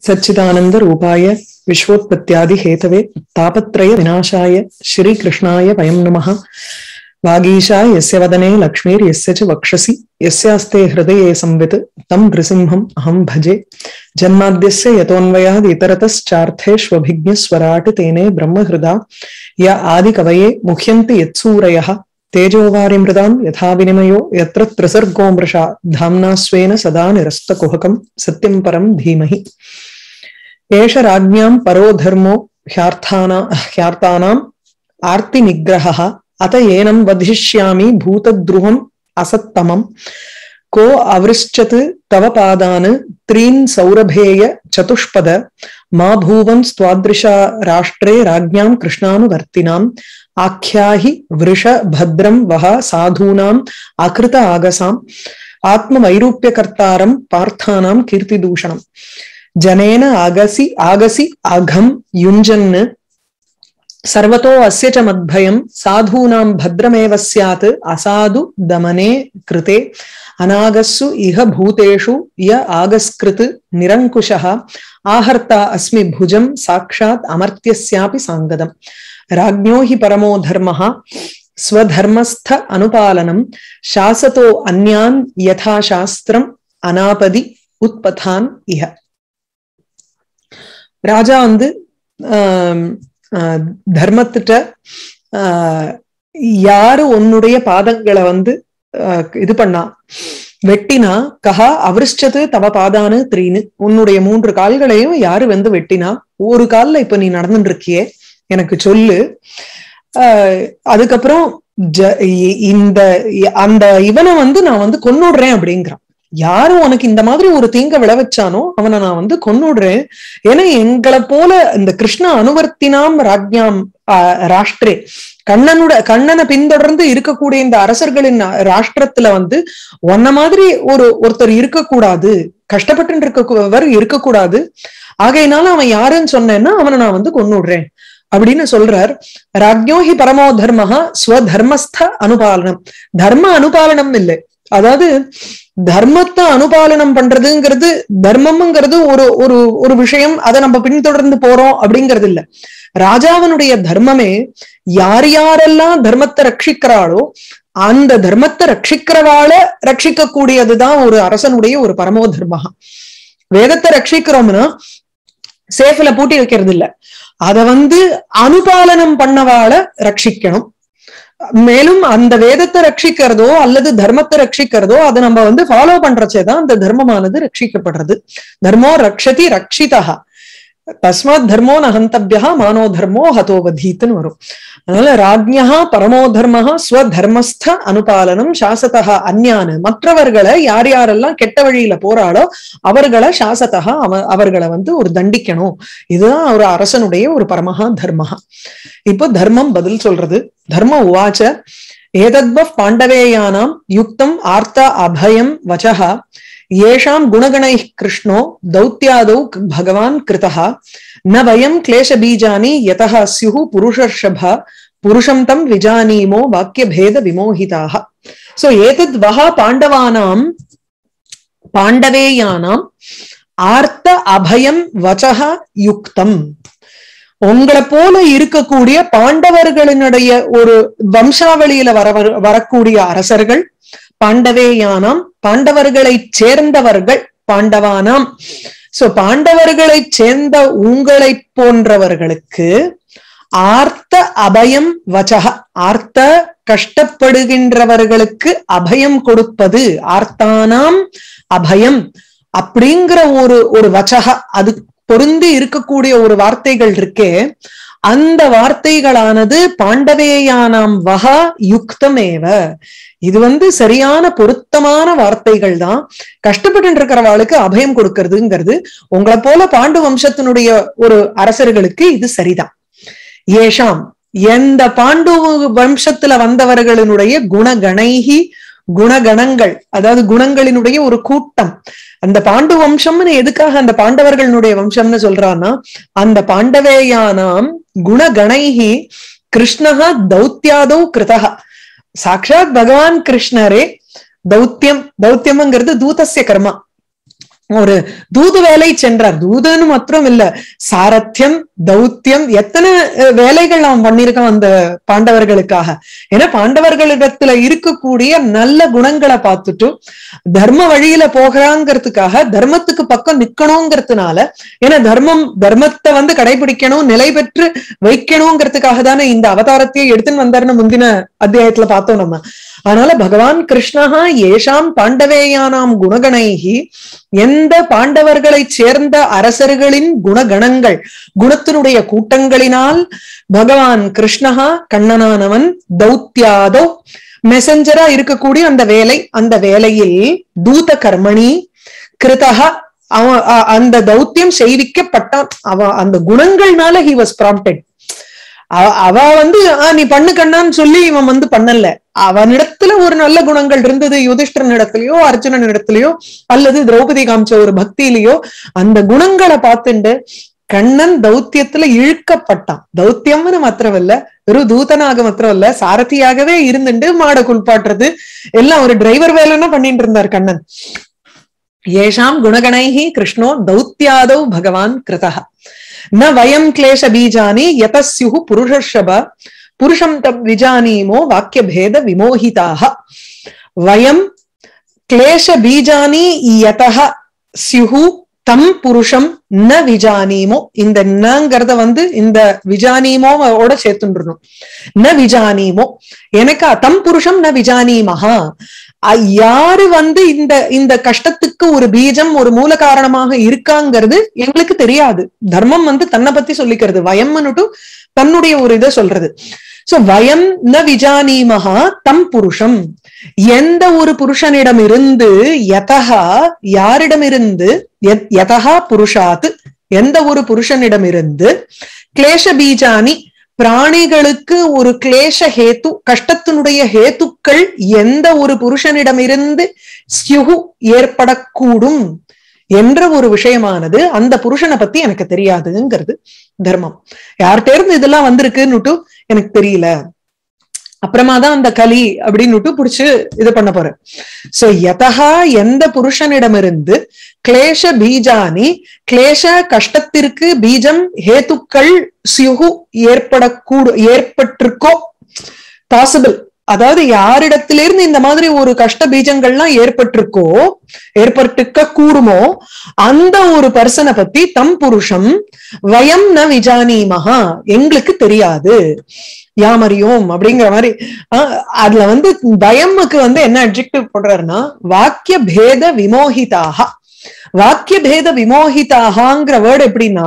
सच्चिदानंद रूपाय विश्वोत्पत्त्यादि Hathaway तापत्रय विनाशाय श्री कृष्णाय वयं नमः वागीशा यस्य वदने लक्ष्मीर्यस्य च वक्षसि यस्यास्ते हृदये संवित् तं नृसिंहम् अहं भजे जन्माद्यस्य यतोऽन्वयाद् इतरतश्चार्थेष्वभिज्ञस्वराट् तेने ब्रह्महृदा य आदिकवये मुह्यन्ति यत्सूरयः तेजोवारिमृदाम् यथा विनिमयो यत्र त्रिसर्गो मृषा धाम्ना स्वेन सदा निरस्तकुहकम् सत्यं परं धीमहि एष राज्ञां परो धर्मो ह्यार्थाना ह्यार्तानाम् आर्तिनिग्रहः अत एनं वधिष्यामि भूतद्रुहम् असत्तमम् को अवृश्चत् तव पादान् त्रीन् सौरभेय चतुष्पद मा भूवन् स्वादृशा राष्ट्रे राज्ञां कृष्णानुवर्तिनाम् आख्याहि वृष भद्रं वह साधूनाम् अकृत आगसाम् आत्मवैरूप्यकर्तारं पार्थानां कीर्तिदूषणम् जनेन आगसि आगसि अघम् युञ्जन् सर्वतो अस्य च मद्भयम् साधूनां भद्रमेव स्यात् असाधु दमने कृते अनागस्सु इह भूतेषु य आगस्कृत् निरङ्कुशः आहर्ता अस्मि भुजं साक्षात् अमर्त्यस्यापि साङ्गदम् राज्ञो हि परमो धर्मः स्वधर्मस्थ अनुपालनं शासतो अन्यान् यथा शास्त्रम् अनापदि உத்பதான் இஹ ராஜா வந்து தர்மத்திட்ட யாரு உன்னுடைய பாதங்களை வந்து இது பண்ணா வெட்டினா கஹா அவரிஷ்டது தவ பாதானு த்ரீனு உன்னுடைய மூன்று கால்களையும் யாரு வந்து வெட்டினா ஒரு கால்ல இப்ப நீ நடந்துட்டு இருக்கியே எனக்கு சொல்லு அதுக்கப்புறம் இந்த அந்த இவனை வந்து நான் வந்து கொன்னுடுறேன் அப்படிங்கிறான் யாரும் உனக்கு இந்த மாதிரி ஒரு தீங்க விளைவிச்சானோ அவனை நான் வந்து கொன்னுடுறேன் ஏன்னா எங்களை போல இந்த கிருஷ்ண அனுவர்த்தினாம் ராஜ்யாம் ராஷ்டிரே கண்ணனோட கண்ணனை பின்தொடர்ந்து இருக்கக்கூடிய இந்த அரசர்களின் ராஷ்டிரத்துல வந்து ஒன்ன மாதிரி ஒரு ஒருத்தர் இருக்கக்கூடாது கஷ்டப்பட்டு இருக்கவர் இருக்கக்கூடாது ஆகையினால அவன் யாருன்னு சொன்னேன்னா அவனை நான் வந்து கொன்னுடுறேன் அப்படின்னு சொல்றார் ராஜ்யோஹி பரமோ தர்மஹா ஸ்வதர்மஸ்த அனுபாலனம் தர்ம அனுபாலனம் இல்லை அதாவது தர்மத்தை அனுபாலனம் பண்றதுங்கிறது தர்மம்ங்கிறது ஒரு ஒரு ஒரு விஷயம் அதை நம்ம பின்தொடர்ந்து போறோம் அப்படிங்கிறது இல்ல ராஜாவனுடைய தர்மமே யார் யாரெல்லாம் தர்மத்தை ரட்சிக்கிறாளோ அந்த தர்மத்தை ரட்சிக்கிறவாள ரட்சிக்க கூடியதுதான் ஒரு அரசனுடைய ஒரு பரமோ தர்மகா வேதத்தை ரட்சிக்கிறோம்னா சேஃப்ல பூட்டி வைக்கிறது இல்ல அத வந்து அனுபாலனம் பண்ணவாள ரட்சிக்கணும் மேலும் அந்த வேதத்தை ரட்சிக்கிறதோ அல்லது தர்மத்தை ரட்சிக்கிறதோ அதை நம்ம வந்து ஃபாலோ பண்றச்சேதான் அந்த தர்மமானது ரட்சிக்கப்படுறது தர்மோ ரக்ஷதி ரக்ஷிதா தஸ்மாத் தர்மோ நகந்தபியா மானோ தர்மோ ஹதோவதீத்துன்னு வரும் அதனால ராஜ்யா பரமோ தர்மஹா ஸ்வதர்மஸ்த அனுபாலனம் சாசதா அந்யானு மற்றவர்களை யார் யாரெல்லாம் கெட்ட வழியில போறாளோ அவர்களை சாசதா அவ அவர்களை வந்து ஒரு தண்டிக்கணும் இதுதான் ஒரு அரசனுடைய ஒரு பரமஹா தர்மஹா இப்போ தர்மம் பதில் சொல்றது தர்ம உவாச்ச ஏதத்வ பாண்டவேயானாம் யுக்தம் ஆர்த்த அபயம் வச்சா येषां गुणगणैः कृष्णो दौत्यादौ भगवान् कृतः न वयं क्लेशबीजानि यतः स्युः पुरुषर्षभ पुरुषं तं विजानीमो वाक्यभेदविमोहिताः सो एतद् वः पाण्डवानां पाण्डवेयानाम् ஆர்த்த அபயம் வச்சக யுக்தம் உங்களை போல இருக்கக்கூடிய பாண்டவர்களினுடைய ஒரு வம்சாவளியில வர வரக்கூடிய அரசர்கள் பாண்டவேயானாம் பாண்டவர்களை சேர்ந்தவர்கள் பாண்டவானாம் சோ பாண்டவர்களை சேர்ந்த உங்களை போன்றவர்களுக்கு ஆர்த்த அபயம் வச்சக ஆர்த்த கஷ்டப்படுகின்றவர்களுக்கு அபயம் கொடுப்பது ஆர்த்தானாம் அபயம் அப்படிங்கிற ஒரு ஒரு வச்சக அது பொருந்தி இருக்கக்கூடிய ஒரு வார்த்தைகள் இருக்கே அந்த வார்த்தைகளானது பாண்டவேயானாம் வகா யுக்தமேவ இது வந்து சரியான பொருத்தமான வார்த்தைகள் தான் கஷ்டப்பட்டு இருக்கிறவாளுக்கு அபயம் கொடுக்கறதுங்கிறது உங்களை போல பாண்டு வம்சத்தினுடைய ஒரு அரசர்களுக்கு இது சரிதான் ஏஷாம் எந்த பாண்டு வம்சத்துல வந்தவர்களினுடைய குணகணைகி குணகணங்கள் அதாவது குணங்களினுடைய ஒரு கூட்டம் அந்த பாண்டு வம்சம்னு எதுக்காக அந்த பாண்டவர்களுடைய வம்சம்னு சொல்றான்னா அந்த பாண்டவேயானாம் குணகணைகி கிருஷ்ணஹ தௌத்தியாதௌ கிருதா சாட்சாத் பகவான் கிருஷ்ணரே தௌத்தியம் தௌத்தியம்ங்கிறது தூதசிய கர்மா ஒரு தூது வேலை சென்றார் தூதுன்னு மாத்திரம் இல்ல சாரத்தியம் தௌத்தியம் எத்தனை அஹ், வேலைகள் அவன் பண்ணியிருக்கான் அந்த பாண்டவர்களுக்காக ஏன்னா பாண்டவர்களிடத்துல இருக்கக்கூடிய நல்ல குணங்களை பார்த்துட்டு தர்ம வழியில போகிறாங்கிறதுக்காக தர்மத்துக்கு பக்கம் நிக்கணுங்கிறதுனால ஏன்னா தர்மம் தர்மத்தை வந்து கடைபிடிக்கணும் நிலை பெற்று வைக்கணுங்கிறதுக்காக தானே இந்த அவதாரத்தையே எடுத்துன்னு வந்தாருன்னு முந்தின அத்தியாயத்துல பார்த்தோம் நம்ம அதனால பகவான் கிருஷ்ணஹா ஏஷாம் பாண்டவேயானாம் குணகணைகி எந்த பாண்டவர்களை சேர்ந்த அரசர்களின் குணகணங்கள் குணத்தினுடைய கூட்டங்களினால் பகவான் கிருஷ்ணஹா கண்ணனானவன் தௌத்தியாதோ மெசஞ்சரா இருக்கக்கூடிய அந்த வேலை அந்த வேலையில் தூத கர்மணி கிருதகா அவன் அ- அந்த தௌத்தியம் செய்விக்கப்பட்டான் அவ அந்த குணங்கள்னால ஹி வாஸ் ப்ராம்ப்டட் அவ வந்து "ஆ, நீ பண்ணு கண்ணான்னு சொல்லி இவன் வந்து பண்ணல அவனிடத்துல ஒரு நல்ல குணங்கள் இருந்தது யுதிஷ்டரன் இடத்துலயோ அர்ஜுனன் இடத்துலயோ அல்லது திரௌபதி காமிச்ச ஒரு பக்தியிலயோ அந்த குணங்களை பார்த்துண்டு கண்ணன் தௌத்தியத்துல இழுக்கப்பட்டான் தௌத்தியம்னு மாத்திரமல்ல வெறும் தூதனாக மாத்திரம் இல்ல சாரதியாகவே இருந்துட்டு மாட குளிப்பாட்டுறது எல்லாம் ஒரு டிரைவர் வேலைன்னா பண்ணிட்டு இருந்தார் கண்ணன் ஏஷாம் குணகணைஹி கிருஷ்ணோ தௌத்தியாதௌ பகவான் கிருதः ந வயம் கிளேஷ பீஜானி யதஸ்யுஹு புருஷர்ஷப புருஷம் தம் விஜானீமோ வாக்கிய பேத விமோகிதாக வயம் கிளேஷ பீஜானி யதஹ ஸ்யுஹு தம் புருஷம் ந விஜானீமோ இந்த நங்கிறத வந்து இந்த விஜானீமோவோட சேர்த்துன்றணும் ந விஜானீமோ எனக்கு தம் புருஷம் ந விஜானீமஹா அ- யாரு வந்து இந்த இந்த கஷ்டத்துக்கு ஒரு பீஜம் ஒரு மூல காரணமாக இருக்காங்கிறது எங்களுக்கு தெரியாது தர்மம் வந்து தன்னை பத்தி சொல்லிக்கிறது வயம்னுட்டு தன்னுடைய ஒரு இதை சொல்றது சோ வயம் ந விஜானீமஹா தம் புருஷம் எந்த ஒரு புருஷனிடம் இருந்து யதகா யாரிடமிருந்து யத்- யதகா புருஷாத் எந்த ஒரு புருஷனிடமிருந்து கிளேஷ பீஜானி பிராணிகளுக்கு ஒரு கிளேஷ ஹேத்து கஷ்டத்தினுடைய ஹேத்துக்கள் எந்த ஒரு புருஷனிடமிருந்து ஸ்யுகு ஏற்படக்கூடும் என்ற ஒரு விஷயமானது அந்த புருஷனை பத்தி எனக்கு தெரியாதுங்கிறது தர்மம் யார்கிட்ட இருந்து இதெல்லாம் வந்திருக்குன்னுட்டு எனக்கு தெரியல அப்புறமா தான் அந்த கலி அப்படின்னுட்டு புடிச்சு இது பண்ண போறேன் சோ யதகா எந்த புருஷனிடமிருந்து கிளேஷ பீஜானி கிளேஷ கஷ்டத்திற்கு பீஜம் ஹேத்துக்கள் சியுகு ஏற்படக்கூடு ஏற்பட்டிருக்கோ பாசிபிள் அதாவது யாரிடத்திலிருந்து இந்த மாதிரி ஒரு கஷ்ட பீஜங்கள்லாம் ஏற்பட்டிருக்கோ ஏற்பட்டிருக்க கூடுமோ அந்த ஒரு பர்சனை பத்தி தம் புருஷம் வயம் ந விஜானீமஹா எங்களுக்கு தெரியாது யாமறியோம் அப்படிங்கிற மாதிரி ஆஹ் அதுல வந்து பயமுக்கு வந்து என்ன அட்ஜெக்டிவ் போடுறாருன்னா வாக்கிய பேத விமோகிதாக வாக்கிய பேத விமோகிதாகங்கிற வேர்டு எப்படின்னா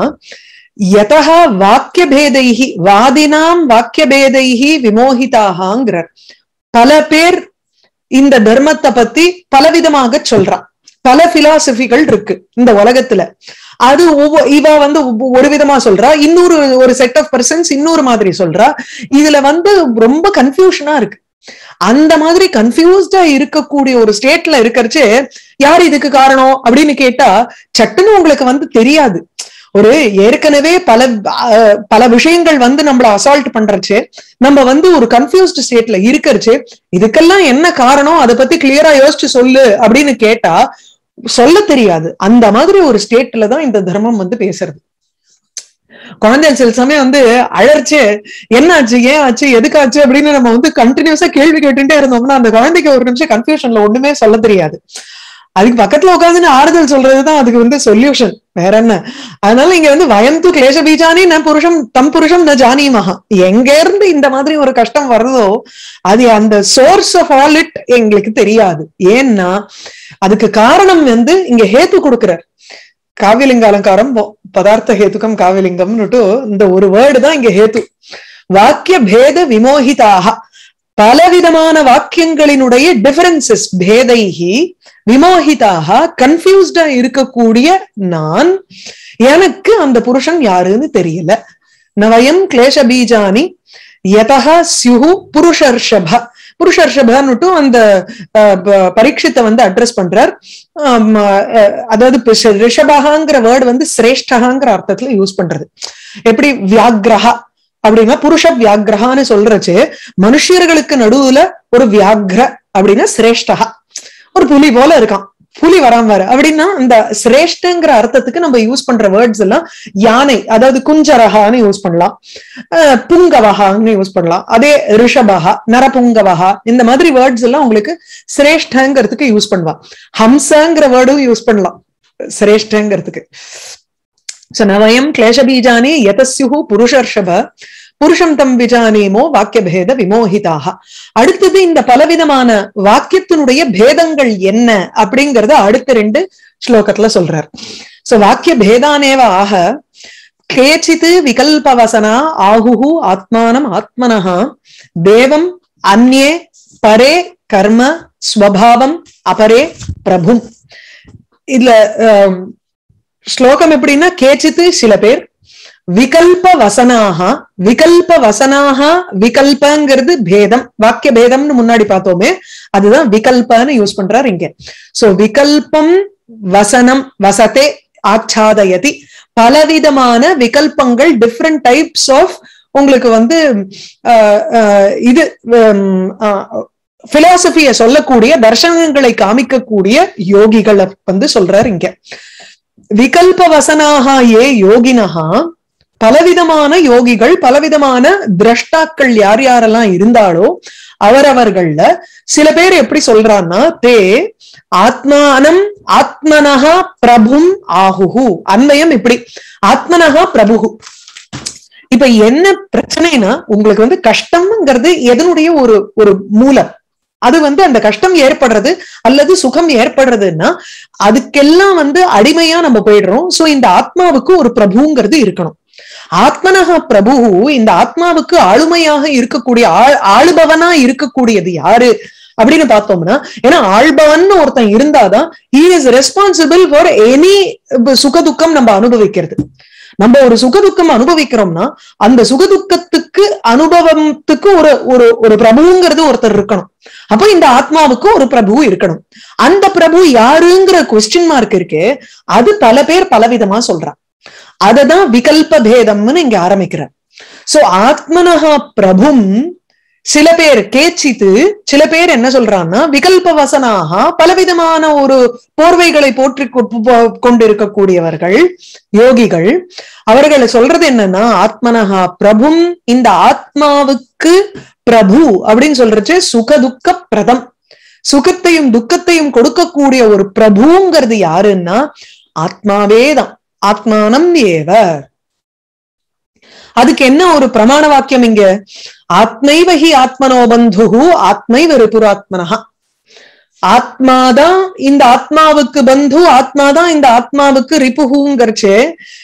யதா வாக்கிய பேதைஹி வாதினாம் வாக்கிய பேதைஹி விமோகிதாகங்கிறார் பல பேர் இந்த தர்மத்தை பத்தி பலவிதமாக சொல்றான் பல பிலாசபிகள் இருக்கு இந்த உலகத்துல அது ஒவ்வொ- இவ வந்து ஒவ்வொ- ஒரு விதமா சொல்றா இன்னொரு ஒரு செட் ஆஃப் பர்சன்ஸ் இன்னொரு மாதிரி சொல்றா இதுல வந்து ரொம்ப கன்ஃபியூஷனா இருக்கு அந்த மாதிரி கன்ஃபியூஸ்டா இருக்கக்கூடிய ஒரு ஸ்டேட்ல இருக்கறச்சு யார் இதுக்கு காரணம் அப்படின்னு கேட்டா சட்டுன்னு உங்களுக்கு வந்து தெரியாது ஒரு ஏற்கனவே பல அஹ், பல விஷயங்கள் வந்து நம்மள அசால்ட் பண்றச்சு நம்ம வந்து ஒரு கன்ஃபியூஸ்ட் ஸ்டேட்ல இருக்கறச்சு இதுக்கெல்லாம் என்ன காரணம் அதை பத்தி கிளியரா யோசிச்சு சொல்லு அப்படின்னு கேட்டா சொல்ல தெரியாது அந்த மாதிரி ஒரு ஸ்டேட்ல தான் இந்த தர்மம் வந்து பேசுறது குழந்தைகள் சில சமயம் வந்து அழற்சே என்ன ஆச்சு ஏன் ஆச்சு எதுக்காச்சு அப்படின்னு நம்ம வந்து கண்டினியூஸா கேள்வி கேட்டுட்டே இருந்தோம்னா அந்த குழந்தைக்கு ஒரு நிமிஷம் கன்ஃபியூஷன்ல ஒண்ணுமே சொல்ல தெரியாது அதுக்கு பக்கத்துல உட்காந்து ஆறுதல் சொல்றதுதான் அதுக்கு வந்து சொல்யூஷன் வேற என்ன அதனால இங்க வந்து வயந்து கிளேச பீஜானி ந புருஷம் தம் புருஷம் ந ஜானி மகா எங்க இருந்து இந்த மாதிரி ஒரு கஷ்டம் வருதோ அது அந்த சோர்ஸ் ஆஃப் ஆல் இட் எங்களுக்கு தெரியாது ஏன்னா அதுக்கு காரணம் வந்து இங்க ஹேத்து கொடுக்கிறார் காவியலிங்க அலங்காரம் ப- பதார்த்த ஹேத்துக்கம் காவியலிங்கம்னுட்டு இந்த ஒரு வேர்டு தான் இங்க ஹேத்து வாக்கிய பேத விமோகிதாக பலவிதமான வாக்கியங்களினுடைய டிஃபரன்சஸ் பேதைகி விமோகிதாக கன்ஃபியூஸ்டா இருக்கக்கூடிய நான் எனக்கு அந்த புருஷன் யாருன்னு தெரியல நவயம் கிளேஷ பீஜானி யதா ஸ்யுஹு புருஷர்ஷப புருஷர்ஷபன்னுட்டு அந்த அஹ், ப- பரீட்சித்தை வந்து அட்ரஸ் பண்றார் ஆம், அஹ், அதாவது இப்ப ஷ- ரிஷபகாங்கிற வேர்டு வந்து சிரேஷ்டகாங்கிற அர்த்தத்துல யூஸ் பண்றது எப்படி வியாக்ரஹா அப்படின்னா புருஷ வியாக்ரஹான்னு சொல்றச்சு மனுஷர்களுக்கு நடுவுல ஒரு வியாக்ர அப்படின்னா சிரேஷ்டகா ஒரு புலி போல இருக்கான் புலி வராம அப்படின்னா இந்த சிரேஷ்டங்கிற அர்த்தத்துக்கு நம்ம யூஸ் பண்ற வேர்ட்ஸ் எல்லாம் யானை அதாவது குஞ்சரகான்னு யூஸ் பண்ணலாம் அஹ் புங்கவகான்னு யூஸ் பண்ணலாம் அதே ரிஷபகா நரபுங்கவகா இந்த மாதிரி வேர்ட்ஸ் எல்லாம் உங்களுக்கு சிரேஷ்டங்கிறதுக்கு யூஸ் பண்ணலாம் ஹம்சங்கிற வேர்டும் யூஸ் பண்ணலாம் சிரேஷ்டங்கிறதுக்கு சோ நவயம் கிளேஷபீஜானி யதஸ்யு புருஷர்ஷப புருஷம் தம் விஜானேமோ வாக்கிய பேத விமோகிதாக அடுத்தது இந்த பலவிதமான வாக்கியத்தினுடைய பேதங்கள் என்ன அப்படிங்கறத அடுத்த ரெண்டு ஸ்லோகத்துல சொல்றார் சோ வாக்கிய பேதானேவ ஆக கேச்சித் விகல்பவசனா ஆகுஹு ஆத்மானம் ஆத்மனஹா தேவம் அந்நே பரே கர்ம ஸ்வபாவம் அபரே பிரபும் இதுல ஆம், ஸ்லோகம் எப்படின்னா கேச்சித்து சில பேர் விகல்ப வசனாக விகல்ப வசனாக விகல்பங்கிறது பேதம் வாக்கிய பேதம்னு முன்னாடி பார்த்தோமே அதுதான் விகல்பன்னு யூஸ் பண்றாரு இங்க சோ விகல்பம் வசனம் வசத்தே ஆச்சாதயதி பலவிதமான விகல்பங்கள் டிஃப்ரெண்ட் டைப்ஸ் ஆஃப் உங்களுக்கு வந்து ஆஹ், ஆஹ், இது பிலாசபிய சொல்லக்கூடிய தர்சனங்களை காமிக்கக்கூடிய யோகிகளை வந்து சொல்றாரு இங்க விகல்ப வசனாக ஏ யோகினஹா பலவிதமான யோகிகள் பலவிதமான திரஷ்டாக்கள் யார் யாரெல்லாம் இருந்தாலோ அவரவர்கள்ல சில பேர் எப்படி சொல்றான்னா தே ஆத்மானம் ஆத்மனஹா பிரபும் ஆகுஹு அன்வயம் இப்படி ஆத்மனஹா பிரபுகு இப்ப என்ன பிரச்சனைனா உங்களுக்கு வந்து கஷ்டம்ங்கிறது எதனுடைய ஒரு ஒரு மூலம் அது வந்து அந்த கஷ்டம் ஏற்படுறது அல்லது சுகம் ஏற்படுறதுன்னா அதுக்கெல்லாம் வந்து அடிமையா நம்ம போயிடுறோம் சோ இந்த ஆத்மாவுக்கு ஒரு பிரபுங்கிறது இருக்கணும் ஆத்மனகா பிரபு இந்த ஆத்மாவுக்கு ஆளுமையாக இருக்கக்கூடிய ஆள் ஆளுபவனா இருக்கக்கூடியது யாரு அப்படின்னு பார்த்தோம்னா ஏன்னா ஆள்பவன் ஒருத்தன் இருந்தாதான் he is responsible for any சுகதுக்கம் நம்ம அனுபவிக்கிறது நம்ம ஒரு சுகதுக்கம் அனுபவிக்கிறோம்னா அந்த சுகதுக்கத்துக்கு அனுபவத்துக்கு ஒரு ஒரு ஒரு பிரபுங்கிறது ஒருத்தர் இருக்கணும் அப்போ இந்த ஆத்மாவுக்கு ஒரு பிரபு இருக்கணும் அந்த பிரபு யாருங்கிற கொஸ்டின் மார்க் இருக்கு அது பல பேர் பலவிதமா சொல்றான் அததான் விகல்ப பேதம்னு இங்க ஆரம்பிக்கிறார் சோ ஆத்மனஹா பிரபும் சில பேர் கேச்சித்து சில பேர் என்ன சொல்றான்னா விகல்ப வசனாக பலவிதமான ஒரு போர்வைகளை போற்றி கொ- கொ- கொண்டிருக்கக்கூடியவர்கள் யோகிகள் அவர்கள் சொல்றது என்னன்னா ஆத்மனஹா பிரபும் இந்த ஆத்மாவுக்கு பிரபு அப்படின்னு சொல்றச்சு சுகதுக்க பிரதம் சுகத்தையும் துக்கத்தையும் கொடுக்கக்கூடிய ஒரு பிரபுங்கிறது யாருன்னா ஆத்மாவே தான் ஆத்மானம் ஏவ அதுக்கு என்ன ஒரு பிரமாண வாக்கியம் இங்க ஆத்மைவஹி ஆத்மனோ பந்துகு ஆத்மைவ ரிபுராத்மனஹா ஆத்மாதான் இந்த ஆத்மாவுக்கு பந்து ஆத்மாதான் இந்த ஆத்மாவுக்கு ரிப்புகுங்கிறச்சு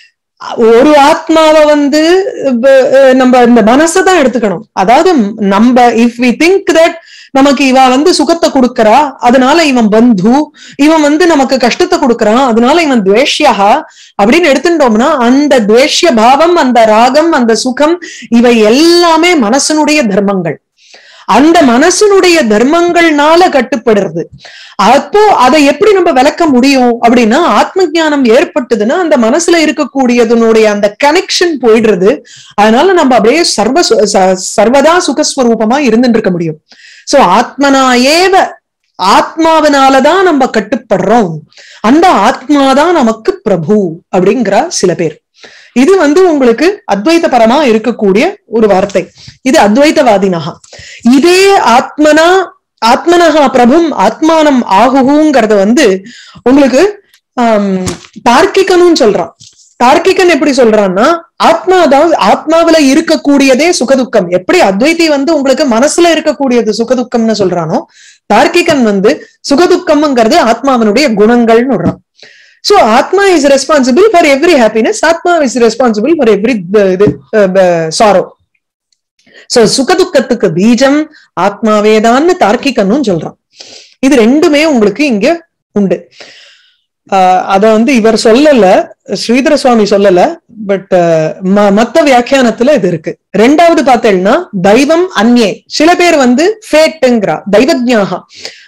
ஒரு ஆத்மாவை வந்து ப- அஹ் நம்ம இந்த மனசை தான் எடுத்துக்கணும் அதாவது நம்ம இஃப் வி திங்க் தட் நமக்கு இவ வந்து சுகத்தை கொடுக்கறா அதனால இவன் பந்து இவன் வந்து நமக்கு கஷ்டத்தை கொடுக்கறான் அதனால இவன் துவேஷ்யா அப்படின்னு எடுத்துட்டோம்னா அந்த துவேஷ்ய பாவம் அந்த ராகம் அந்த சுகம் இவை எல்லாமே மனசனுடைய தர்மங்கள் அந்த மனசனுடைய தர்மங்கள்னால கட்டுப்படுறது அப்போ அதை எப்படி நம்ம விளக்க முடியும் அப்படின்னா ஆத்ம ஞானம் ஏற்பட்டதுன்னா அந்த மனசுல இருக்கக்கூடியதனுடைய அந்த கனெக்ஷன் போயிடுறது அதனால நம்ம அப்படியே சர்வ சு- ச- சர்வதா சுகஸ்வரூபமா இருந்துட்டு இருக்க முடியும் சோ ஆத்மனா ஏவ ஆத்மாவினாலதான் நம்ம கட்டுப்படுறோம் அந்த ஆத்மாதான் நமக்கு பிரபு அப்படிங்கிறா சில பேர் இது வந்து உங்களுக்கு அத்வைத பரமா இருக்கக்கூடிய ஒரு வார்த்தை இது அத்வைதவாதினகா இதே ஆத்மனா ஆத்மனஹா பிரபும் ஆத்மானம் ஆகுங்கிறத வந்து உங்களுக்கு ஆம், தார்க்கிகனும் சொல்றான் தார்க்கிகன் எப்படி சொல்றான்னா ஆத்மாதான் ஆத்மாவில இருக்கக்கூடியதே சுகதுக்கம் எப்படி அத்வைதி வந்து உங்களுக்கு மனசுல இருக்கக்கூடியது சுகதுக்கம்னு சொல்றானோ தார்க்கிகன் வந்து சுகதுக்கம்ங்கிறது ஆத்மாவினுடைய குணங்கள்னு விடுறான் சோ ஆத்மா is responsible for every happiness ஆத்மா இஸ் ரெஸ்பான்சிபிள் ஃபார் எவ்ரி இது சாரோ சோ சுகதுக்கத்துக்கு பீஜம் ஆத்மாவேதான்னு தார்க்கிகனும் சொல்றான் இது ரெண்டுமே உங்களுக்கு இங்க உண்டு ஆஹ் அத வந்து இவர் சொல்லல ஸ்ரீதர சுவாமி சொல்லல பட் மத்த வியாக்கியானத்துல இது இருக்கு ரெண்டாவது பார்த்தேன்னா தெய்வம் அந்நே சில பேர் வந்து ஃபேட்டுங்கிறா தெய்வஜ்ஞாகா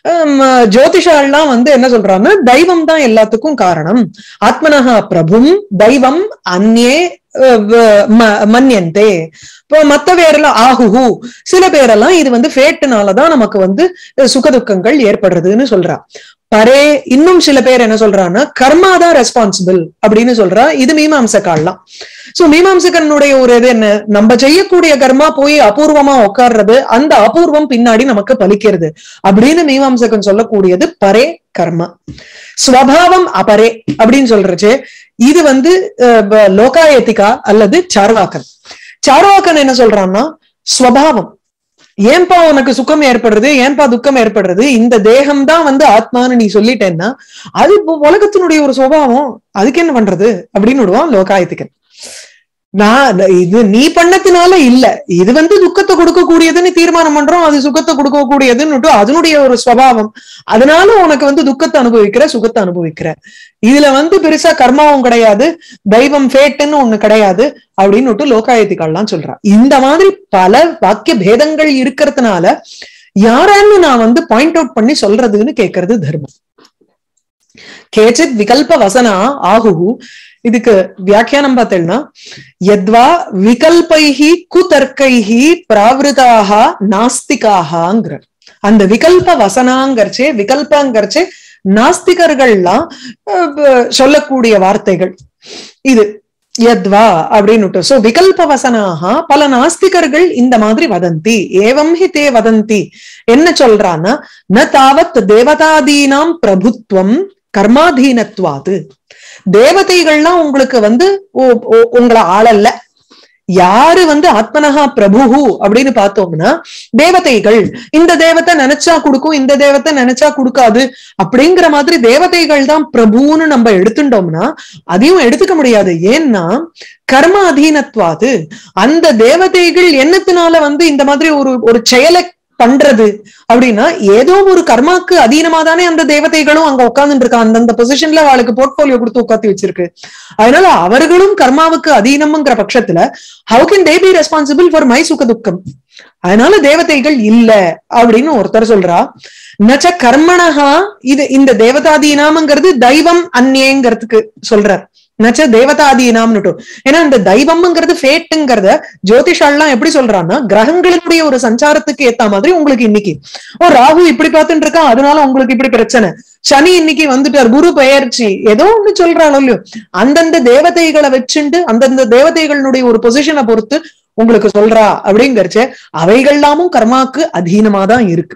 ஜோதிஷாலாம் வந்து என்ன சொல்றாங்கன்னா தெய்வம் தான் எல்லாத்துக்கும் காரணம் ஆத்மனஹா பிரபும் தெய்வம் அந்நே அஹ், வ- ம- மன்யந்தே இப்போ மத்த பேரெல்லாம் ஆகுஹு சில பேரெல்லாம் இது வந்து ஃபேட்டுனாலதான் நமக்கு வந்து அஹ், சுகதுக்கங்கள் ஏற்படுறதுன்னு சொல்றா பரே இன்னும் சில பேர் என்ன சொல்றான்னா கர்மா தான் ரெஸ்பான்சிபிள் அப்படின்னு சொல்றா இது மீமாம்சக்கால்லாம் சோ மீமாம்சகனுடைய ஒரு இது என்ன நம்ம செய்யக்கூடிய கர்மா போய் அபூர்வமா உட்கார்றது அந்த அபூர்வம் பின்னாடி நமக்கு பலிக்கிறது அப்படின்னு மீமாம்சகன் சொல்லக்கூடியது பரே கர்மா ஸ்வபாவம் அபரே அப்படின்னு சொல்றச்சு இது வந்து அஹ், ப- லோகாயத்திகா அல்லது சார்வாக்கன் சார்வாக்கன் என்ன சொல்றான்னா ஸ்வபாவம் ஏன்பா உனக்கு சுகம் ஏற்படுறது ஏன்பா துக்கம் ஏற்படுறது இந்த தேகம் தான் வந்து ஆத்மான்னு நீ சொல்லிட்டேன்னா அது இப்போ உலகத்தினுடைய ஒரு சுபாவம் அதுக்கு என்ன பண்றது அப்படின்னு விடுவான் லோகாயத்துக்கன் நான் இது நீ பண்ணத்தினால இல்ல இது வந்து துக்கத்தை கொடுக்கக்கூடியதுன்னு தீர்மானம் பண்றோம் அது சுகத்தை கொடுக்கக்கூடியதுன்னு அதனுடைய ஒரு சுவாவம் அதனால உனக்கு வந்து துக்கத்தை அனுபவிக்கிற சுகத்தை அனுபவிக்கிற இதுல வந்து பெருசா கர்மாவும் கிடையாது தெய்வம் ஃபேட்டுன்னு ஒண்ணு கிடையாது அப்படின்னு லோகாயத்திகள்லாம் சொல்றா இந்த மாதிரி பல வாக்கிய பேதங்கள் இருக்கிறதுனால யாரன்னு நான் வந்து பாயிண்ட் அவுட் பண்ணி சொல்றதுன்னு கேட்கறது தர்மம் கேச்சித் விகல்ப வசனா ஆகுகு இதுக்கு வியாக்கியானம் பார்த்தேன்னா யத்வா விகல்பைஹி குதர்க்கைஹி பிராவிருதாக நாஸ்திகாகங்கிற அந்த விகல்ப வசனாங்கர்ச்சே விகல்பங்கர்ச்சே நாஸ்திகர்கள்லாம் அஹ், ப- சொல்லக்கூடிய வார்த்தைகள் இது யத்வா அப்படின்னு சோ விகல்ப வசனாக பல நாஸ்திகர்கள் இந்த மாதிரி வதந்தி ஏவம் ஹி தே வதந்தி என்ன சொல்றான்னா ந தாவத் தேவதாதீனாம் பிரபுத்வம் கர்மாதீனத்வாது தேவதைகள்லாம் உங்களுக்கு வந்து ஓ- ஓ- உங்களை ஆளல்ல யாரு வந்து ஆத்மனஹா பிரபுஹு அப்படின்னு பார்த்தோம்னா தேவதைகள் இந்த தேவத்தை நினைச்சா கொடுக்கும் இந்த தேவத்தை நினைச்சா கொடுக்காது அப்படிங்கிற மாதிரி தேவதைகள் தான் பிரபுன்னு நம்ம எடுத்துட்டோம்னா அதையும் எடுத்துக்க முடியாது ஏன்னா கர்ம அதீனத்வாது அந்த தேவதைகள் என்னத்தினால வந்து இந்த மாதிரி ஒரு ஒரு செயலை பண்றது அப்படின்னா ஏதோ ஒரு கர்மாக்கு அதீனமா தானே அந்த தேவதைகளும் அங்க உட்கார்ந்துட்டு இருக்கா அந்தந்த பொசிஷன்ல அவளுக்கு போர்ட்போலியோ கொடுத்து உட்காந்து வச்சிருக்கு அதனால அவர்களும் கர்மாவுக்கு அதீனம்ங்கிற பட்சத்துல how can they be responsible for my சுக துக்கம் அதனால தேவதைகள் இல்ல அப்படின்னு ஒருத்தர் சொல்றா நச்ச கர்மணஹா இது இந்த தேவதாதீனாம்ங்கிறது தெய்வம் அந்நேங்கிறதுக்கு சொல்றார் நச்ச தேவதாதீனாம்னுட்டும் ஏன்னா இந்த தெய்வம்ங்கிறது ஃபேட்டுங்கிறத ஜோதிஷாலாம் எப்படி சொல்றான்னா கிரகங்களினுடைய ஒரு சஞ்சாரத்துக்கு ஏத்த மாதிரி உங்களுக்கு இன்னைக்கு ஓ ராகு இப்படி பார்த்துட்டு இருக்கான் அதனால உங்களுக்கு இப்படி பிரச்சனை சனி இன்னைக்கு வந்துட்டார் குரு பெயர்ச்சி ஏதோ ஒண்ணு சொல்றாளோ இல்லையோ அந்தந்த தேவதைகளை வச்சுண்டு அந்தந்த தேவதைகளுடைய ஒரு பொசிஷனை பொறுத்து உங்களுக்கு சொல்றா அப்படிங்கறச்ச அவைகள்லாமும் கர்மாக்கு அதீனமா தான் இருக்கு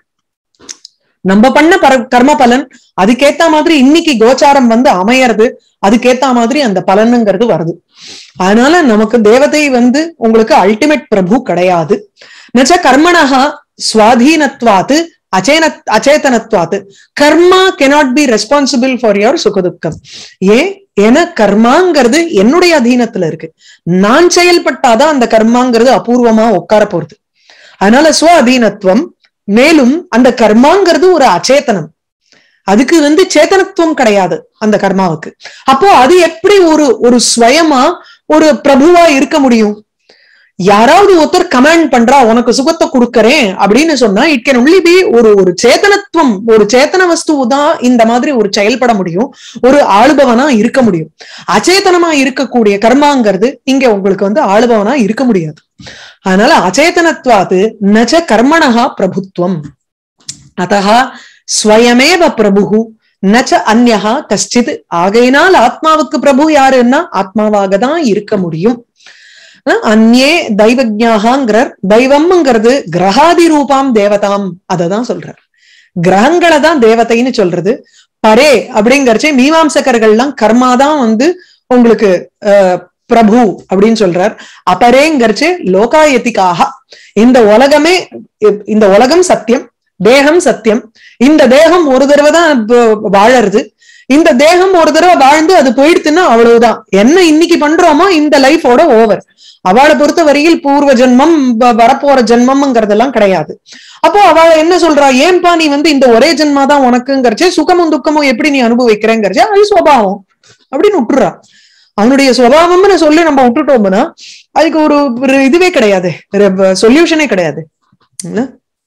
நம்ம பண்ண பர கர்ம பலன் அதுக்கேத்த மாதிரி இன்னைக்கு கோச்சாரம் வந்து அமையறது அதுக்கேத்த மாதிரி அந்த பலனுங்கிறது வருது அதனால நமக்கு தேவதை வந்து உங்களுக்கு அல்டிமேட் பிரபு கிடையாது நச்ச கர்மணஹா சுவாதீனத்வாத்து அச்சேன அச்சேதனத்வாத்து karma cannot be responsible for your சுகதுக்கம் ஏன் ஏன்னா கர்மாங்கிறது என்னுடைய அதீனத்துல இருக்கு நான் செயல்பட்டாதான் அந்த கர்மாங்கிறது அபூர்வமா உட்கார போறது அதனால ஸ்வ அதீனத்துவம் மேலும் அந்த கர்மாங்கிறது ஒரு அச்சேதனம் அதுக்கு வந்து சேத்தனத்துவம் கிடையாது அந்த கர்மாவுக்கு அப்போ அது எப்படி ஒரு ஒரு ஸ்வயமா ஒரு பிரபுவா இருக்க முடியும் யாராவது ஒருத்தர் கமாண்ட் பண்றா உனக்கு சுகத்தை கொடுக்கறேன் அப்படின்னு சொன்னா இட் கேன் ஒன்லி பி ஒரு ஒரு சேத்தனத்துவம் ஒரு சேத்தன வஸ்து தான் இந்த மாதிரி ஒரு செயல்பட முடியும் ஒரு ஆளுபவனா இருக்க முடியும் அச்சேதனமா இருக்கக்கூடிய கர்மாங்கிறது இங்க உங்களுக்கு வந்து ஆளுபவனா இருக்க முடியாது அதனால அச்சேதனத்வாது நச்ச கர்மணஹா பிரபுத்துவம் அத்தகா ஸ்வயமேவ பிரபு நச்ச அந்யஹா கஷ்டித் ஆகையினால் ஆத்மாவுக்கு பிரபு யாருன்னா ஆத்மாவாக தான் இருக்க முடியும் அஹ் அந்நே தெய்வஜாகாங்கிறார் தெய்வம்ங்கிறது கிரகாதி ரூபாம் தேவதாம் அததான் சொல்றார் கிரகங்களை தான் தேவதைன்னு சொல்றது பரே அப்படிங்கறச்சே மீமாம்சகர்கள்லாம் கர்மாதான் வந்து உங்களுக்கு அஹ், பிரபு அப்படின்னு சொல்றார் அபரேங்கரிச்சு லோகாயத்திக்காக இந்த உலகமே இ- இந்த உலகம் சத்தியம் தேகம் சத்தியம் இந்த தேகம் ஒரு தடவை தான் ப- வாழறது இந்த தேகம் ஒரு தடவை வாழ்ந்து அது போயிடுத்துன்னா அவ்வளவுதான் என்ன இன்னைக்கு பண்றோமோ இந்த லைஃபோட ஓவர் அவளை பொறுத்த வரையில் பூர்வ ஜென்மம் வ- வரப்போற ஜென்மம்ங்கிறதெல்லாம் கிடையாது அப்போ அவளை என்ன சொல்றா ஏன்பா நீ வந்து இந்த ஒரே ஜென்மா தான் உனக்குங்கிறச்சே சுகமும் துக்கமும் எப்படி நீ அனுபவிக்கிறேங்கிறச்சே அது சுவாவம் அப்படின்னு விட்டுறா அவனுடைய சுவாவம்னு சொல்லி நம்ம விட்டுட்டோம்னா அதுக்கு ஒரு ஒரு இதுவே கிடையாது சொல்யூஷனே கிடையாது என்ன?